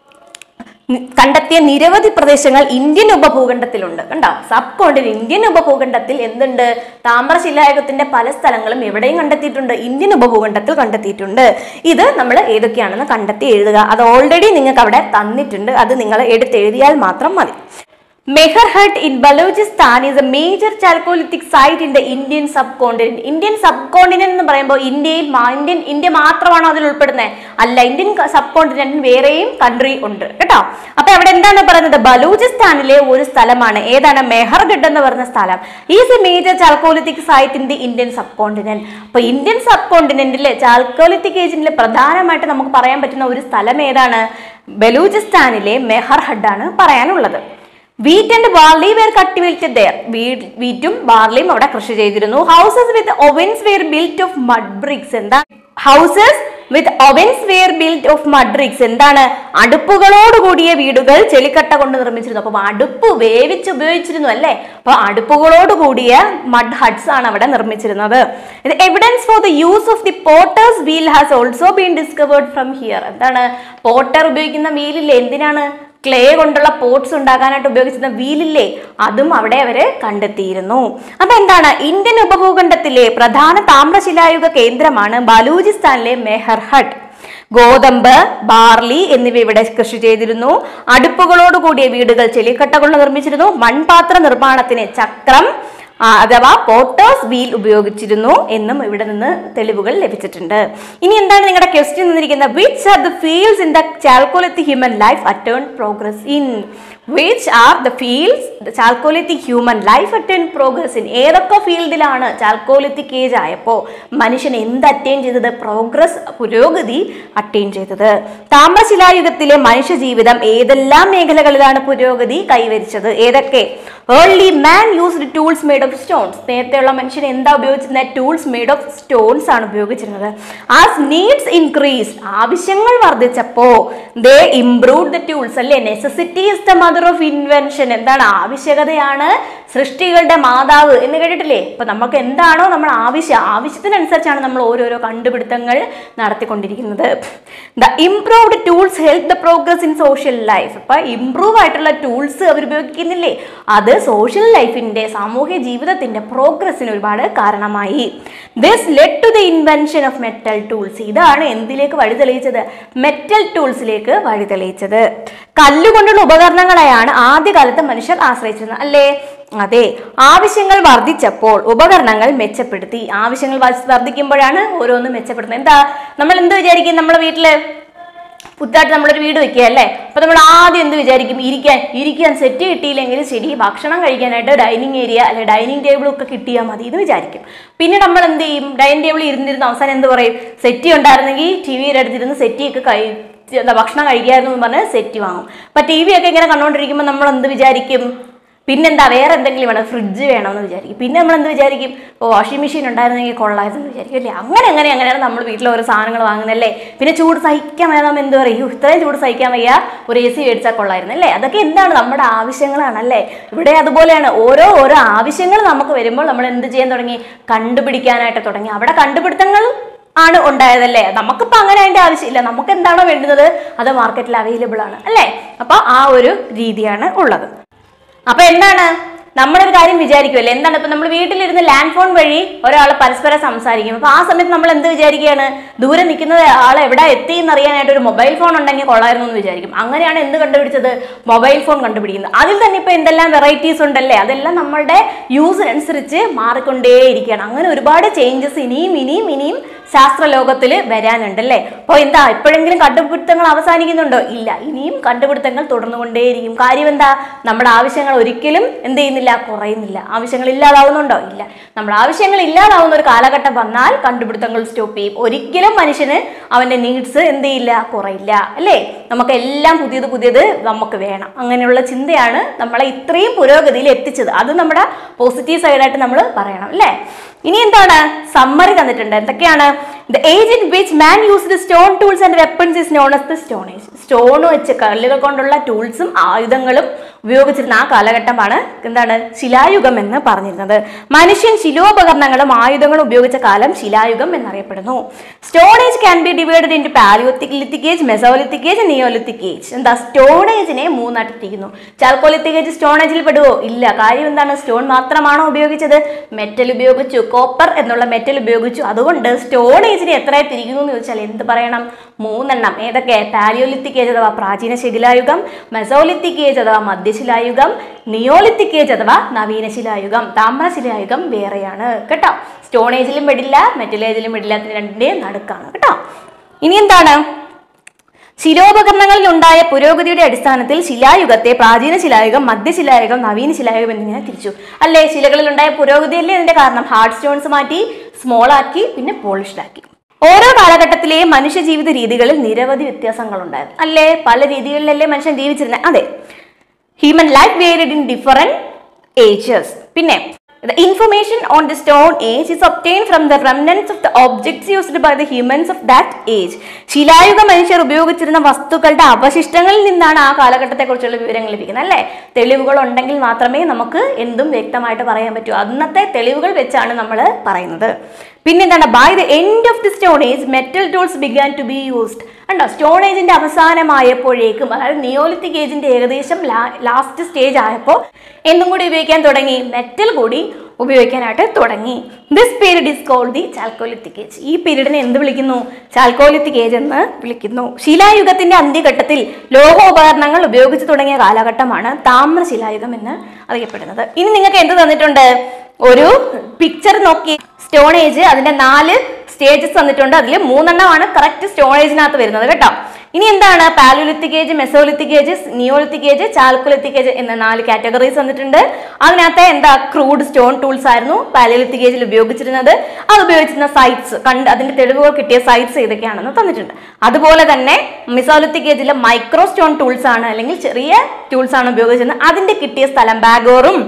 നി- കണ്ടെത്തിയ നിരവധി പ്രദേശങ്ങൾ ഇന്ത്യൻ ഉപഭൂഖണ്ഡത്തിലുണ്ട് കണ്ടോ സബ് കോണ്ടിന് ഇന്ത്യൻ ഉപഭൂഖണ്ഡത്തിൽ എന്തുണ്ട് താമ്രശിലായുഗത്തിന്റെ പല സ്ഥലങ്ങളും എവിടെയും കണ്ടെത്തിയിട്ടുണ്ട് ഇന്ത്യൻ ഉപഭൂഖണ്ഡത്തിൽ കണ്ടെത്തിയിട്ടുണ്ട് ഇത് നമ്മൾ ഏതൊക്കെയാണെന്ന് കണ്ടെത്തി എഴുതുക അത് ഓൾറെഡി നിങ്ങൾക്ക് അവിടെ തന്നിട്ടുണ്ട് അത് നിങ്ങൾ എടുത്തെഴുതിയാൽ മാത്രം മതി Mehrgarh in Baluchistan is a major chalcolithic site in the Indian subcontinent. Indian subcontinent എന്ന് പറയുമ്പോൾ ഇന്ത്യയിൽ മാ- ഇന്ത്യൻ ഇന്ത്യ മാത്രമാണോ അതിൽ ഉൾപ്പെടുന്നത് അല്ല ഇന്ത്യൻ സബ് കോണ്ടിനെന്റിൽ വേറെയും കൺട്രി ഉണ്ട് കേട്ടോ അപ്പൊ അവിടെ എന്താണ് പറയുന്നത് ബലൂചിസ്ഥാനിലെ ഒരു സ്ഥലമാണ് ഏതാണ് മെഹർഗഡ് എന്ന് പറയുന്ന സ്ഥലം is a major chalcolithic site in the Indian subcontinent അപ്പൊ ഇന്ത്യൻ സബ് കോണ്ടിനെന്റിലെ ചാൽക്കോലിത്തിക് ഏജിൽ പ്രധാനമായിട്ട് നമുക്ക് പറയാൻ പറ്റുന്ന ഒരു സ്ഥലം ഏതാണ് ബലൂചിസ്ഥാനിലെ മെഹർഹഡ് ആണ് പറയാനുള്ളത് wheat and barley were cultivated there വീറ്റും ബാർലിയും അവിടെ കൃഷി ചെയ്തിരുന്നു houses with ovens were built of mud bricks എന്താ houses with ovens were built of mud bricks എന്താണ് അടുപ്പുകളോട് കൂടിയ വീടുകൾ ചെളിക്കട്ട കൊണ്ട് നിർമ്മിച്ചിരുന്നു അപ്പൊ അടുപ്പ് വേവിച്ച് ഉപയോഗിച്ചിരുന്നു അല്ലേ അപ്പൊ അടുപ്പുകളോട് കൂടിയ മഡ് ഹട്ട്സ് ആണ് അവിടെ നിർമ്മിച്ചിരുന്നത് ഇത് evidence for the use of the potter's wheel has also been discovered from here എന്താണ് പോട്ടർ ഉപയോഗിക്കുന്ന വീലില്ലേ എന്തിനാണ് ക്ലേ കൊണ്ടുള്ള പോട്ട്സ് ഉണ്ടാക്കാനായിട്ട് ഉപയോഗിച്ചിരുന്ന വീലില്ലേ അതും അവിടെ അവര് കണ്ടെത്തിയിരുന്നു അപ്പൊ എന്താണ് ഇന്ത്യൻ ഉപഭൂഖണ്ഡത്തിലെ പ്രധാന താമ്രശിലായുഗ കേന്ദ്രമാണ് ബലൂചിസ്ഥാനിലെ മെഹർഹട്ട് ഗോതമ്പ് ബാർലി എന്നിവ ഇവിടെ കൃഷി ചെയ്തിരുന്നു അടുപ്പുകളോട് കൂടിയ വീടുകൾ ചെളിക്കട്ട കൊണ്ട് നിർമ്മിച്ചിരുന്നു മൺപാത്ര നിർമ്മാണത്തിന് ചക്രം ആ, അഥവാ പോട്ടേഴ്സ് വീൽ ഉപയോഗിച്ചിരുന്നു എന്നും ഇവിടെ നിന്ന് തെളിവുകൾ ലഭിച്ചിട്ടുണ്ട് ഇനി എന്താണ് നിങ്ങളുടെ ക്വസ്റ്റ്യൻ തന്നിരിക്കുന്നത് which are the fields in the chalcolithic human life attained progress in which are the fields chalcolithic human life attained progress in ഏതൊക്കെ ഫീൽഡിലാണ് ചാൽക്കോലിത്തിക് ഏജ് ആയപ്പോൾ മനുഷ്യൻ എന്ത് അറ്റൈൻ ചെയ്തത് പ്രോഗ്രസ് പുരോഗതി അറ്റൈൻ ചെയ്തത് താമ്രശിലായുഗത്തിലെ മനുഷ്യ ജീവിതം ഏതെല്ലാം മേഖലകളിലാണ് പുരോഗതി കൈവരിച്ചത് ഏതൊക്കെ early man used tools made of stones നേരത്തെയുള്ള മനുഷ്യൻ എന്താ ഉപയോഗിച്ചിരുന്നത് ടൂൾസ് മെയ്ഡ് ഓഫ് സ്റ്റോൺസ് ആണ് ഉപയോഗിച്ചിരുന്നത് ആസ് നീഡ്സ് ഇൻക്രീസ് ആവശ്യങ്ങൾ വർദ്ധിച്ചപ്പോ ദേ ഇംപ്രൂവ് ദ ടൂൾസ് അല്ലേ necessity is the mother of invention എന്താണ് ആവശ്യകതയാണ് സൃഷ്ടികളുടെ മാതാവ് എന്ന് കേട്ടിട്ടില്ലേ അപ്പൊ നമുക്ക് എന്താണോ നമ്മൾ ആവശ്യം ആവശ്യത്തിനനുസരിച്ചാണ് നമ്മൾ ഓരോരോ കണ്ടുപിടുത്തങ്ങൾ നടത്തിക്കൊണ്ടിരിക്കുന്നത് the improved tools help the progress in social life അപ്പൊ ഇംപ്രൂവ് ആയിട്ടുള്ള ടൂൾസ് അവർ ഉപയോഗിക്കുന്നില്ലേ അത് സോഷ്യൽ ലൈഫിന്റെ സാമൂഹ്യ ജീവിതത്തിന്റെ പ്രോഗ്രസ്സിന് ഒരുപാട് കാരണമായി this led to the invention of metal tools ഇതാണ് എന്തിലേക്ക് വഴി തെളിയിച്ചത് മെറ്റൽ ടൂൾസിലേക്ക് വഴി തെളിയിച്ചത് കല്ലുകൊണ്ടുള്ള ഉപകരണങ്ങളെയാണ് ആദ്യകാലത്ത് മനുഷ്യർ ആശ്രയിച്ചിരുന്നത് അല്ലേ അതെ ആവശ്യങ്ങൾ വർദ്ധിച്ചപ്പോൾ ഉപകരണങ്ങൾ മെച്ചപ്പെടുത്തി ആവശ്യങ്ങൾ വർദ്ധ- വർദ്ധിക്കുമ്പോഴാണ് ഓരോന്നും മെച്ചപ്പെടുന്നത് എന്താ നമ്മൾ എന്ത് വിചാരിക്കും നമ്മളെ വീട്ടില് പുതുതായിട്ട് നമ്മളൊരു വീട് വെക്കുക അല്ലേ അപ്പൊ നമ്മൾ ആദ്യം എന്ത് വിചാരിക്കും ഇരിക്കാൻ ഇരിക്കാൻ സെറ്റ് കിട്ടിയില്ലെങ്കിൽ ശരി ഭക്ഷണം കഴിക്കാനായിട്ട് ഡൈനിങ് ഏരിയ അല്ലെ ഡൈനിങ് ടേബിൾ ഒക്കെ കിട്ടിയാൽ മതി എന്ന് വിചാരിക്കും പിന്നെ നമ്മൾ എന്ത് ചെയ്യും ഡൈനിങ് ടേബിൾ ഇരുന്നിരുന്ന് അവസാനം എന്ത് പറയും സെറ്റി ഉണ്ടായിരുന്നെങ്കിൽ ടി വിയുടെ അടുത്തിരുന്ന് സെറ്റി ഒക്കെ കഴി എന്താ ഭക്ഷണം കഴിക്കായിരുന്നു എന്ന് പറഞ്ഞ് സെറ്റ് വാങ്ങും അപ്പൊ ടി വി ഒക്കെ ഇങ്ങനെ കണ്ടുകൊണ്ടിരിക്കുമ്പോൾ നമ്മൾ എന്ത് വിചാരിക്കും പിന്നെന്താ വേറെ എന്തെങ്കിലും വേണം ഫ്രിഡ്ജ് വേണമെന്ന് വിചാരിക്കും പിന്നെ നമ്മൾ എന്ത് വിചാരിക്കും ഓ വാഷിംഗ് മെഷീൻ ഉണ്ടായിരുന്നെങ്കിൽ കൊള്ളായിരുന്നു എന്ന് വിചാരിക്കും അല്ലേ അങ്ങനെ അങ്ങനെ അങ്ങനെയാണ് നമ്മൾ വീട്ടിൽ ഓരോ സാധനങ്ങൾ വാങ്ങുന്നല്ലേ പിന്നെ ചൂട് സഹിക്കാൻ വയ്യാതെ നമ്മൾ എന്ത് പറയും "യ്യോ, ഇത്രയും ചൂട് സഹിക്കാൻ വയ്യ ഒരു എ സി മേടിച്ചാൽ കൊള്ളായിരുന്നു അല്ലേ അതൊക്കെ എന്താണ് നമ്മുടെ ആവശ്യങ്ങളാണ് അല്ലേ ഇവിടെ അതുപോലെയാണ് ഓരോ ഓരോ ആവശ്യങ്ങൾ നമുക്ക് വരുമ്പോൾ നമ്മൾ എന്ത് ചെയ്യാൻ തുടങ്ങി കണ്ടുപിടിക്കാനായിട്ട് തുടങ്ങി അവിടെ കണ്ടുപിടുത്തങ്ങൾ ആണ് ഉണ്ടായതല്ലേ നമുക്കിപ്പോൾ അങ്ങനെ അതിന്റെ ആവശ്യമില്ല നമുക്ക് എന്താണോ വേണ്ടുന്നത് അത് മാർക്കറ്റിൽ അവൈലബിൾ ആണ് അല്ലേ അപ്പൊ ആ ഒരു രീതിയാണ് ഉള്ളത് അപ്പൊ എന്താണ് നമ്മളൊരു കാര്യം വിചാരിക്കുമല്ലേ എന്താണ് ഇപ്പൊ നമ്മൾ വീട്ടിലിരുന്ന് ലാൻഡ് ഫോൺ വഴി ഒരാൾ പരസ്പരം സംസാരിക്കും അപ്പൊ ആ സമയത്ത് നമ്മൾ എന്ത് വിചാരിക്കുകയാണ് ദൂരെ നിൽക്കുന്ന ആൾ എവിടെ എത്തി എന്നറിയാനായിട്ട് ഒരു മൊബൈൽ ഫോൺ ഉണ്ടെങ്കിൽ കൊള്ളായിരുന്നു എന്ന് വിചാരിക്കും അങ്ങനെയാണ് എന്ത് കണ്ടുപിടിച്ചത് മൊബൈൽ ഫോൺ കണ്ടുപിടിക്കുന്നത് അതിൽ തന്നെ ഇപ്പൊ എന്തെല്ലാം വെറൈറ്റീസ് ഉണ്ടല്ലേ അതെല്ലാം നമ്മളുടെ യൂസിനനുസരിച്ച് മാറിക്കൊണ്ടേയിരിക്കുകയാണ് അങ്ങനെ ഒരുപാട് ചേഞ്ചസ് ഇനിയും ഇനിയും ഇനിയും ശാസ്ത്ര ലോകത്തിൽ വരാനുണ്ട് അല്ലേ അപ്പോൾ എന്താ എപ്പോഴെങ്കിലും കണ്ടുപിടുത്തങ്ങൾ അവസാനിക്കുന്നുണ്ടോ ഇല്ല ഇനിയും കണ്ടുപിടുത്തങ്ങൾ തുടർന്നുകൊണ്ടേയിരിക്കും കാര്യം എന്താ നമ്മുടെ ആവശ്യങ്ങൾ ഒരിക്കലും എന്ത് ചെയ്യുന്നില്ല കുറയുന്നില്ല ആവശ്യങ്ങൾ ഇല്ലാതാവുന്നുണ്ടോ ഇല്ല നമ്മുടെ ആവശ്യങ്ങൾ ഇല്ലാതാവുന്ന ഒരു കാലഘട്ടം വന്നാൽ കണ്ടുപിടുത്തങ്ങൾ സ്റ്റോപ്പ് ചെയ്യും ഒരിക്കലും മനുഷ്യന് അവന്റെ നീഡ്സ് എന്ത് ചെയ്യില്ല കുറയില്ല അല്ലേ നമുക്ക് എല്ലാം പുതിയത് പുതിയത് നമുക്ക് വേണം അങ്ങനെയുള്ള ചിന്തയാണ് നമ്മളെ ഇത്രയും പുരോഗതിയിൽ എത്തിച്ചത് അത് നമ്മുടെ പോസിറ്റീവ് സൈഡായിട്ട് നമ്മൾ പറയണം അല്ലേ ഇനി എന്താണ് സമ്മറി തന്നിട്ടുണ്ട് എന്തൊക്കെയാണ് the age in which man use the stone tools and weapons is known as the stone age stone വെച്ച് കല്ലുകൾ കൊണ്ടുള്ള ടൂൾസും ആയുധങ്ങളും ഉപയോഗിച്ചിരുന്ന ആ കാലഘട്ടമാണ് എന്താണ് ശിലായുഗം എന്ന് പറഞ്ഞിരുന്നത് മനുഷ്യൻ ശിലോപകരണങ്ങളും ആയുധങ്ങളും ഉപയോഗിച്ച കാലം ശിലായുഗം എന്നറിയപ്പെടുന്നു stone age can be divided in palaeolithic age mesolithic age neolithic age എന്താ സ്റ്റോൺ ഏജിനെ മൂന്നായിട്ടിരിക്കുന്നു ചാൽക്കോലിത്തിക് ഏജ് സ്റ്റോൺ ഏജിൽ പെടുവോ ഇല്ല കാര്യം എന്താണ് സ്റ്റോൺ മാത്രമാണോ ഉപയോഗിച്ചത് മെറ്റൽ ഉപയോഗിച്ചു കോപ്പർ എന്നുള്ള മെറ്റൽ ഉപയോഗിച്ചു അതുകൊണ്ട് സ്റ്റോൺ ഏജിനെ എത്രയായി തിരിക്കുന്നു എന്ന് ചോദിച്ചാൽ എന്ത് പറയണം മൂന്നെണ്ണം ഏതൊക്കെ പാലിയോലിത്തിക് ഏജ് അഥവാ പ്രാചീന ശിഥിലായുഗം മെസോലിത്തിക് ഏജ് അഥവാ മധ്യശിലായുഗം നിയോലിത്തിക് ഏജ് അഥവാ നവീന ശിലായുഗം താമ്രശിലായുഗം വേറെയാണ് കേട്ടോ സ്റ്റോൺ ഏജിലും പെടില്ല മെറ്റൽ ഏജിലും പെടില്ല ഇതിന് രണ്ടിന്റെയും നടുക്കാണ് കേട്ടോ ഇനി എന്താണ് ശിലോപകരണങ്ങളിൽ ഉണ്ടായ പുരോഗതിയുടെ അടിസ്ഥാനത്തിൽ ശിലായുഗത്തെ പ്രാചീന ശിലായുഗം മധ്യശിലായുഗം നവീന ശിലായുഗം എന്നിങ്ങനെ തിരിച്ചു അല്ലേ ശിലകളിൽ ഉണ്ടായ പുരോഗതിയല്ലേ ഇതിന്റെ കാരണം ഹാർഡ് സ്റ്റോൺസ് മാറ്റി സ്മോൾ ആക്കി പിന്നെ പോളിഷ്ഡ് ആക്കി ഓരോ കാലഘട്ടത്തിലെയും മനുഷ്യ ജീവിത രീതികളിൽ നിരവധി വ്യത്യാസങ്ങൾ ഉണ്ടായിരുന്നു അല്ലേ പല രീതികളിലല്ലേ മനുഷ്യൻ ജീവിച്ചിരുന്നത് അതെ human life varied in different ages പിന്നെ The information on the stone age is obtained from the remnants of the objects used by the humans of that age. ശിലായുഗ മനുഷ്യർ ഉപയോഗിച്ചിരുന്ന വസ്തുക്കളുടെ അവശിഷ്ടങ്ങളിൽ നിന്നാണ് ആ കാലഘട്ടത്തെക്കുറിച്ചുള്ള വിവരങ്ങൾ ലഭിക്കുന്നത് അല്ലേ തെളിവുകൾ ഉണ്ടെങ്കിൽ മാത്രമേ നമുക്ക് എന്തും വ്യക്തമായിട്ട് പറയാൻ പറ്റൂ അന്നത്തെ തെളിവുകൾ വെച്ചാണ് നമ്മൾ പറയുന്നത് പിന്നെന്താണ് by the end of the stone age metal tools began to be used ഉണ്ടോ സ്റ്റോൺ ഏജിന്റെ അവസാനമായപ്പോഴേക്കും അതായത് നിയോലിത്തിക് ഏജിന്റെ ഏകദേശം ലാസ്റ്റ് സ്റ്റേജ് ആയപ്പോൾ എന്തും കൂടി ഉപയോഗിക്കാൻ തുടങ്ങി മെറ്റൽ കൂടി ഉപയോഗിക്കാനായിട്ട് തുടങ്ങി this period is called the chalcolithic age ഈ പീരീഡിനെ എന്ത് വിളിക്കുന്നു ചാൽക്കോലിത്തിക് ഏജ് എന്ന് വിളിക്കുന്നു ശിലായുഗത്തിന്റെ അന്ത്യഘട്ടത്തിൽ ലോഹോപകരണങ്ങൾ ഉപയോഗിച്ച് തുടങ്ങിയ കാലഘട്ടമാണ് താമ്രശിലായുഗം എന്ന് അറിയപ്പെടുന്നത് ഇനി നിങ്ങൾക്ക് എന്ത് തന്നിട്ടുണ്ട് ഒരു പിക്ചർ നോക്കി സ്റ്റോൺ ഏജ് അതിന്റെ നാല് സ്റ്റേജസ് തന്നിട്ടുണ്ട് അതിൽ മൂന്നെണ്ണമാണ് കറക്റ്റ് സ്റ്റോൺ ഏജിനകത്ത് വരുന്നത് കേട്ടോ ഇനി എന്താണ് palaeolithic age mesolithic age neolithic age chalcolithic age എന്ന നാല് കാറ്റഗറീസ് വന്നിട്ടുണ്ട് അതിനകത്ത് എന്താ ക്രൂഡ് സ്റ്റോൺ ടൂൾസ് ആയിരുന്നു പാലോലിത്തിക് ഏജിൽ ഉപയോഗിച്ചിരുന്നത് അത് ഉപയോഗിച്ചിരുന്ന സൈറ്റ്സ് കണ്ട് അതിന്റെ തെളിവുകൾ കിട്ടിയ സൈറ്റ്സ് ഏതൊക്കെയാണെന്ന് തന്നിട്ടുണ്ട് അതുപോലെ തന്നെ മിസോലിത്തിക് ഏജിലെ മൈക്രോ സ്റ്റോൺ ടൂൾസ് ആണ് അല്ലെങ്കിൽ ചെറിയ ടൂൾസ് ആണ് ഉപയോഗിച്ചിരുന്നത് അതിന്റെ കിട്ടിയ സ്ഥലം ബാഗോറും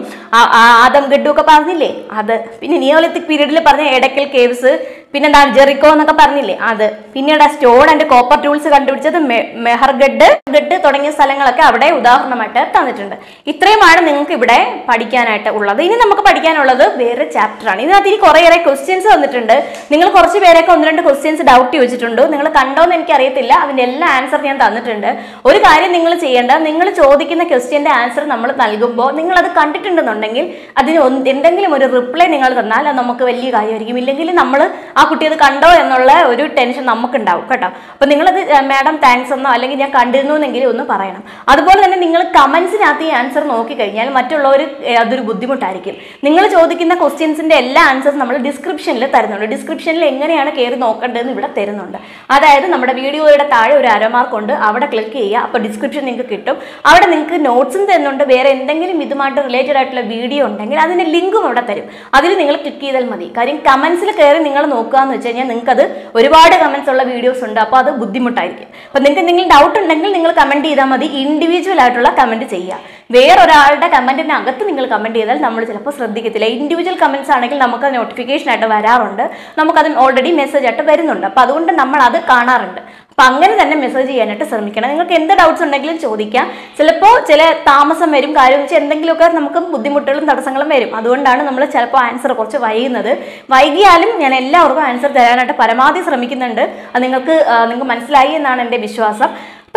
ആദം ഗഡും ഒക്കെ പറഞ്ഞില്ലേ അത് പിന്നെ നിയോലിത്തിക് പീരീഡിൽ പറഞ്ഞ എടക്കൽ കേവ്സ് പിന്നെന്താ ജെറിക്കോ എന്നൊക്കെ പറഞ്ഞില്ലേ അത് പിന്നീട് സ്റ്റോൺ ആൻഡ് കോപ്പർ ടൂൾസ് കണ്ടുപിടിച്ചത് മെ- മെഹർഗഡ് ഗഡ് തുടങ്ങിയ സ്ഥലങ്ങളൊക്കെ അവിടെ ഉദാഹരണമായിട്ട് തന്നിട്ടുണ്ട് ഇത്രയുമാണ് നിങ്ങൾക്ക് ഇവിടെ പഠിക്കാനായിട്ട് ഉള്ളത് ഇനി നമുക്ക് പഠിക്കാനുള്ളത് വേറെ ചാപ്റ്റർ ആണ് ഇതിനകത്ത് ഇനി കുറേയേറെ ക്വസ്റ്റ്യൻസ് വന്നിട്ടുണ്ട് നിങ്ങൾ കുറച്ച് പേരൊക്കെ ഒന്ന് രണ്ട് ക്വസ്റ്റ്യൻസ് ഡൗട്ട് ചോദിച്ചിട്ടുണ്ട് നിങ്ങൾ കണ്ടോന്ന് എനിക്ക് അറിയത്തില്ല അതിന്റെ എല്ലാ ആൻസർ ഞാൻ തന്നിട്ടുണ്ട് ഒരു കാര്യം നിങ്ങൾ ചെയ്യേണ്ട നിങ്ങൾ ചോദിക്കുന്ന ക്വസ്റ്റ്യന്റെ ആൻസർ നമ്മൾ നൽകുമ്പോൾ നിങ്ങൾ അത് കണ്ടിട്ടുണ്ടെന്നുണ്ടെങ്കിൽ അതിന് ഒന്ന് എന്തെങ്കിലും ഒരു റിപ്ലൈ നിങ്ങൾ തന്നാൽ അത് നമുക്ക് വലിയ കാര്യമായിരിക്കും ഇല്ലെങ്കിൽ നമ്മൾ ആ കുട്ടി അത് കണ്ടോ എന്നുള്ള ഒരു ടെൻഷൻ നമുക്കുണ്ടാവും കേട്ടോ അപ്പൊ നിങ്ങളത് മാഡം താങ്ക്സ് എന്നോ അല്ലെങ്കിൽ ഞാൻ കണ്ടിരുന്നു എന്നെങ്കിലും ഒന്ന് പറയണം അതുപോലെ തന്നെ നിങ്ങൾ കമന്റ്സിനകത്ത് ഈ ആൻസർ നോക്കിക്കഴിഞ്ഞാൽ മറ്റുള്ളവർ ഏഹ്, അതൊരു ബുദ്ധിമുട്ടായിരിക്കും നിങ്ങൾ ചോദിക്കുന്ന ക്വസ്റ്റ്യൻസിന്റെ എല്ലാ ആൻസേഴ്സ് നമ്മൾ ഡിസ്ക്രിപ്ഷനിൽ തരുന്നുണ്ട് ഡിസ്ക്രിപ്ഷനിൽ എങ്ങനെയാണ് കയറി നോക്കേണ്ടതെന്ന് ഇവിടെ തരുന്നുണ്ട് അതായത് നമ്മുടെ വീഡിയോയുടെ താഴെ ഒരു അരമാർക്ക് ഉണ്ട് അവിടെ ക്ലിക്ക് ചെയ്യുക അപ്പോൾ ഡിസ്ക്രിപ്ഷൻ നിങ്ങൾക്ക് കിട്ടും അവിടെ നിങ്ങൾക്ക് നോട്ട്സും തരുന്നുണ്ട് വേറെ എന്തെങ്കിലും ഇതുമായിട്ട് റിലേറ്റഡ് ആയിട്ടുള്ള വീഡിയോ ഉണ്ടെങ്കിൽ അതിന്റെ ലിങ്കും അവിടെ തരും അതിൽ നിങ്ങൾ ക്ലിക്ക് ചെയ്താൽ മതി കാര്യം കമന്റ്സിൽ കയറി നിങ്ങൾ നോക്കുക എന്ന് വെച്ച് കഴിഞ്ഞാൽ നിങ്ങൾക്ക് അത് ഒരുപാട് കമന്റ്സ് ഉള്ള വീഡിയോസ് ഉണ്ട് അപ്പോൾ അത് ബുദ്ധിമുട്ടായിരിക്കും അപ്പോൾ നിങ്ങൾക്ക് എന്തെങ്കിലും ഡൗട്ട് ഉണ്ടെങ്കിൽ നിങ്ങൾ കമന്റ് ചെയ്താൽ മതി ഇൻഡിവിജ്വൽ ആയിട്ടുള്ള കമന്റ് ചെയ്യുക വേറൊരാളുടെ കമന്റിന് അകത്ത് നിങ്ങൾ കമന്റ് ചെയ്താൽ നമ്മൾ ചിലപ്പോൾ ശ്രദ്ധിക്കത്തില്ല ഇൻഡിവിജ്വൽ കമന്റ്സ് ആണെങ്കിൽ നമുക്ക് നോട്ടിഫിക്കേഷൻ ആയിട്ട് വരാറുണ്ട് നമുക്കത് ഓൾറെഡി മെസ്സേജ് ആയിട്ട് വരുന്നുണ്ട് അപ്പോൾ അതുകൊണ്ട് നമ്മൾ അത് കാണാറുണ്ട് അപ്പം അങ്ങനെ തന്നെ മെസ്സേജ് ചെയ്യാനായിട്ട് ശ്രമിക്കണം നിങ്ങൾക്ക് എന്ത് ഡൗട്ട്സ് ഉണ്ടെങ്കിലും ചോദിക്കാം ചിലപ്പോൾ ചില താമസം വരും കാര്യം വെച്ചാൽ എന്തെങ്കിലുമൊക്കെ നമുക്ക് ബുദ്ധിമുട്ടുകളും തടസ്സങ്ങളും വരും അതുകൊണ്ടാണ് നമ്മൾ ചിലപ്പോൾ ആൻസർ കുറച്ച് വൈകുന്നത് വൈകിയാലും ഞാൻ എല്ലാവർക്കും ആൻസർ തരാനായിട്ട് പരമാവധി ശ്രമിക്കുന്നുണ്ട് അത് നിങ്ങൾക്ക് ആ, നിങ്ങൾക്ക് മനസ്സിലായി എന്നാണ് എൻ്റെ വിശ്വാസം അപ്പോൾ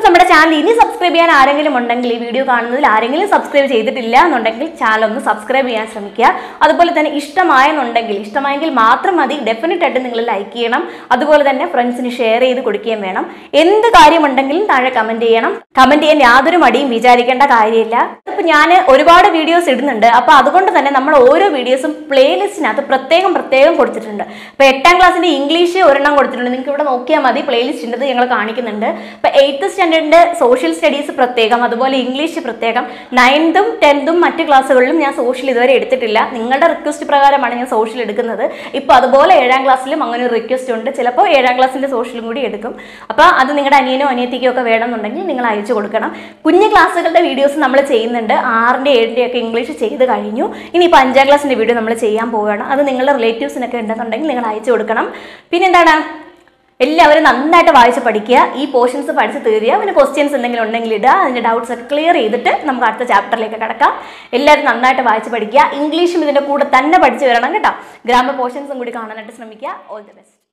നമ്മുടെ ചാനൽ ഇനി സബ്സ്ക്രൈബ് ചെയ്യാൻ ആരെങ്കിലും ഉണ്ടെങ്കിൽ ഈ വീഡിയോ കാണുന്നതിൽ ആരെങ്കിലും സബ്സ്ക്രൈബ് ചെയ്തിട്ടില്ല എന്നുണ്ടെങ്കിൽ ചാനൽ ഒന്ന് സബ്സ്ക്രൈബ് ചെയ്യാൻ ശ്രമിക്കുക അതുപോലെ തന്നെ ഇഷ്ടമായെന്നുണ്ടെങ്കിൽ ഇഷ്ടമായെങ്കിൽ മാത്രം മതി ഡെഫിനറ്റ് ആയിട്ട് നിങ്ങൾ ലൈക്ക് ചെയ്യണം അതുപോലെ തന്നെ ഫ്രണ്ട്സിന് ഷെയർ ചെയ്ത് കൊടുക്കുകയും വേണം എന്ത് കാര്യമുണ്ടെങ്കിലും താഴെ കമന്റ് ചെയ്യണം കമന്റ് ചെയ്യാൻ യാതൊരു മടിയും വിചാരിക്കേണ്ട കാര്യമില്ല ഇപ്പൊ ഞാൻ ഒരുപാട് വീഡിയോസ് ഇടുന്നുണ്ട് അപ്പൊ അതുകൊണ്ട് തന്നെ നമ്മൾ ഓരോ വീഡിയോസും പ്ലേലിസ്റ്റിനകത്ത് പ്രത്യേകം പ്രത്യേകം കൊടുത്തിട്ടുണ്ട് ഇപ്പൊ എട്ടാം ക്ലാസ്സിന്റെ ഇംഗ്ലീഷ് ഒരെണ്ണം കൊടുത്തിട്ടുണ്ട് നിങ്ങൾക്ക് ഇവിടെ നോക്കിയാൽ മതി പ്ലേലിസ്റ്റിൻ്റെ ഞങ്ങൾ കാണിക്കുന്നുണ്ട് ഇപ്പൊ എയ്ത്ത് സ്റ്റാൻഡേർഡിന്റെ സോഷ്യൽ സ്റ്റഡീസ് പ്രത്യേകം അതുപോലെ ഇംഗ്ലീഷ് പ്രത്യേകം നയൻത്തും ടെൻത്തും മറ്റ് ക്ലാസ്സുകളിലും ഞാൻ സോഷ്യൽ ഇതുവരെ എടുത്തിട്ടില്ല നിങ്ങളുടെ റിക്വസ്റ്റ് പ്രകാരമാണ് ഞാൻ സോഷ്യൽ എടുക്കുന്നത് ഇപ്പൊ അതുപോലെ ഏഴാം ക്ലാസ്സിലും അങ്ങനെ ഒരു റിക്വസ്റ്റ് ഉണ്ട് ചിലപ്പോൾ ഏഴാം ക്ലാസ്സിന്റെ സോഷ്യലും കൂടി എടുക്കും അപ്പോൾ അത് നിങ്ങളുടെ അനിയനോ അനിയത്തിക്കോ ഒക്കെ വേണമെന്നുണ്ടെങ്കിൽ നിങ്ങൾ അയച്ചു കൊടുക്കണം കുഞ്ഞു ക്ലാസ്സുകളുടെ വീഡിയോസ് നമ്മൾ ചെയ്യുന്നുണ്ട് ആറിൻ്റെ ഏഴിൻ്റെ ഒക്കെ ഇംഗ്ലീഷ് ചെയ്ത് കഴിഞ്ഞു ഇനിയിപ്പോൾ അഞ്ചാം ക്ലാസ്സിൻ്റെ വീഡിയോ നമ്മൾ ചെയ്യാൻ പോവുകയാണ് അത് നിങ്ങളുടെ റിലേറ്റീവ്സിനൊക്കെ ഉണ്ടെന്നുണ്ടെങ്കിൽ നിങ്ങൾ അയച്ചു കൊടുക്കണം പിന്നെ എന്താണ് എല്ലാവരും നന്നായിട്ട് വായിച്ച് പഠിക്കുക ഈ പോർഷൻസ് പഠിച്ച് തീരുക പിന്നെ ക്വസ്റ്റ്യൻസ് എന്തെങ്കിലും ഉണ്ടെങ്കിൽ ഇടുക അതിൻ്റെ ഡൗട്ട്സ് ഒക്കെ ക്ലിയർ ചെയ്തിട്ട് നമുക്ക് അടുത്ത ചാപ്റ്ററിലേക്ക് കിടക്കാം എല്ലാവരും നന്നായിട്ട് വായിച്ച് പഠിക്കുക ഇംഗ്ലീഷും ഇതിൻ്റെ കൂടെ തന്നെ പഠിച്ചു വരണം കേട്ടോ ഗ്രാമർ പോർഷൻസും കൂടി കാണാനായിട്ട് ശ്രമിക്കുക ഓൾ ദി ബെസ്റ്റ്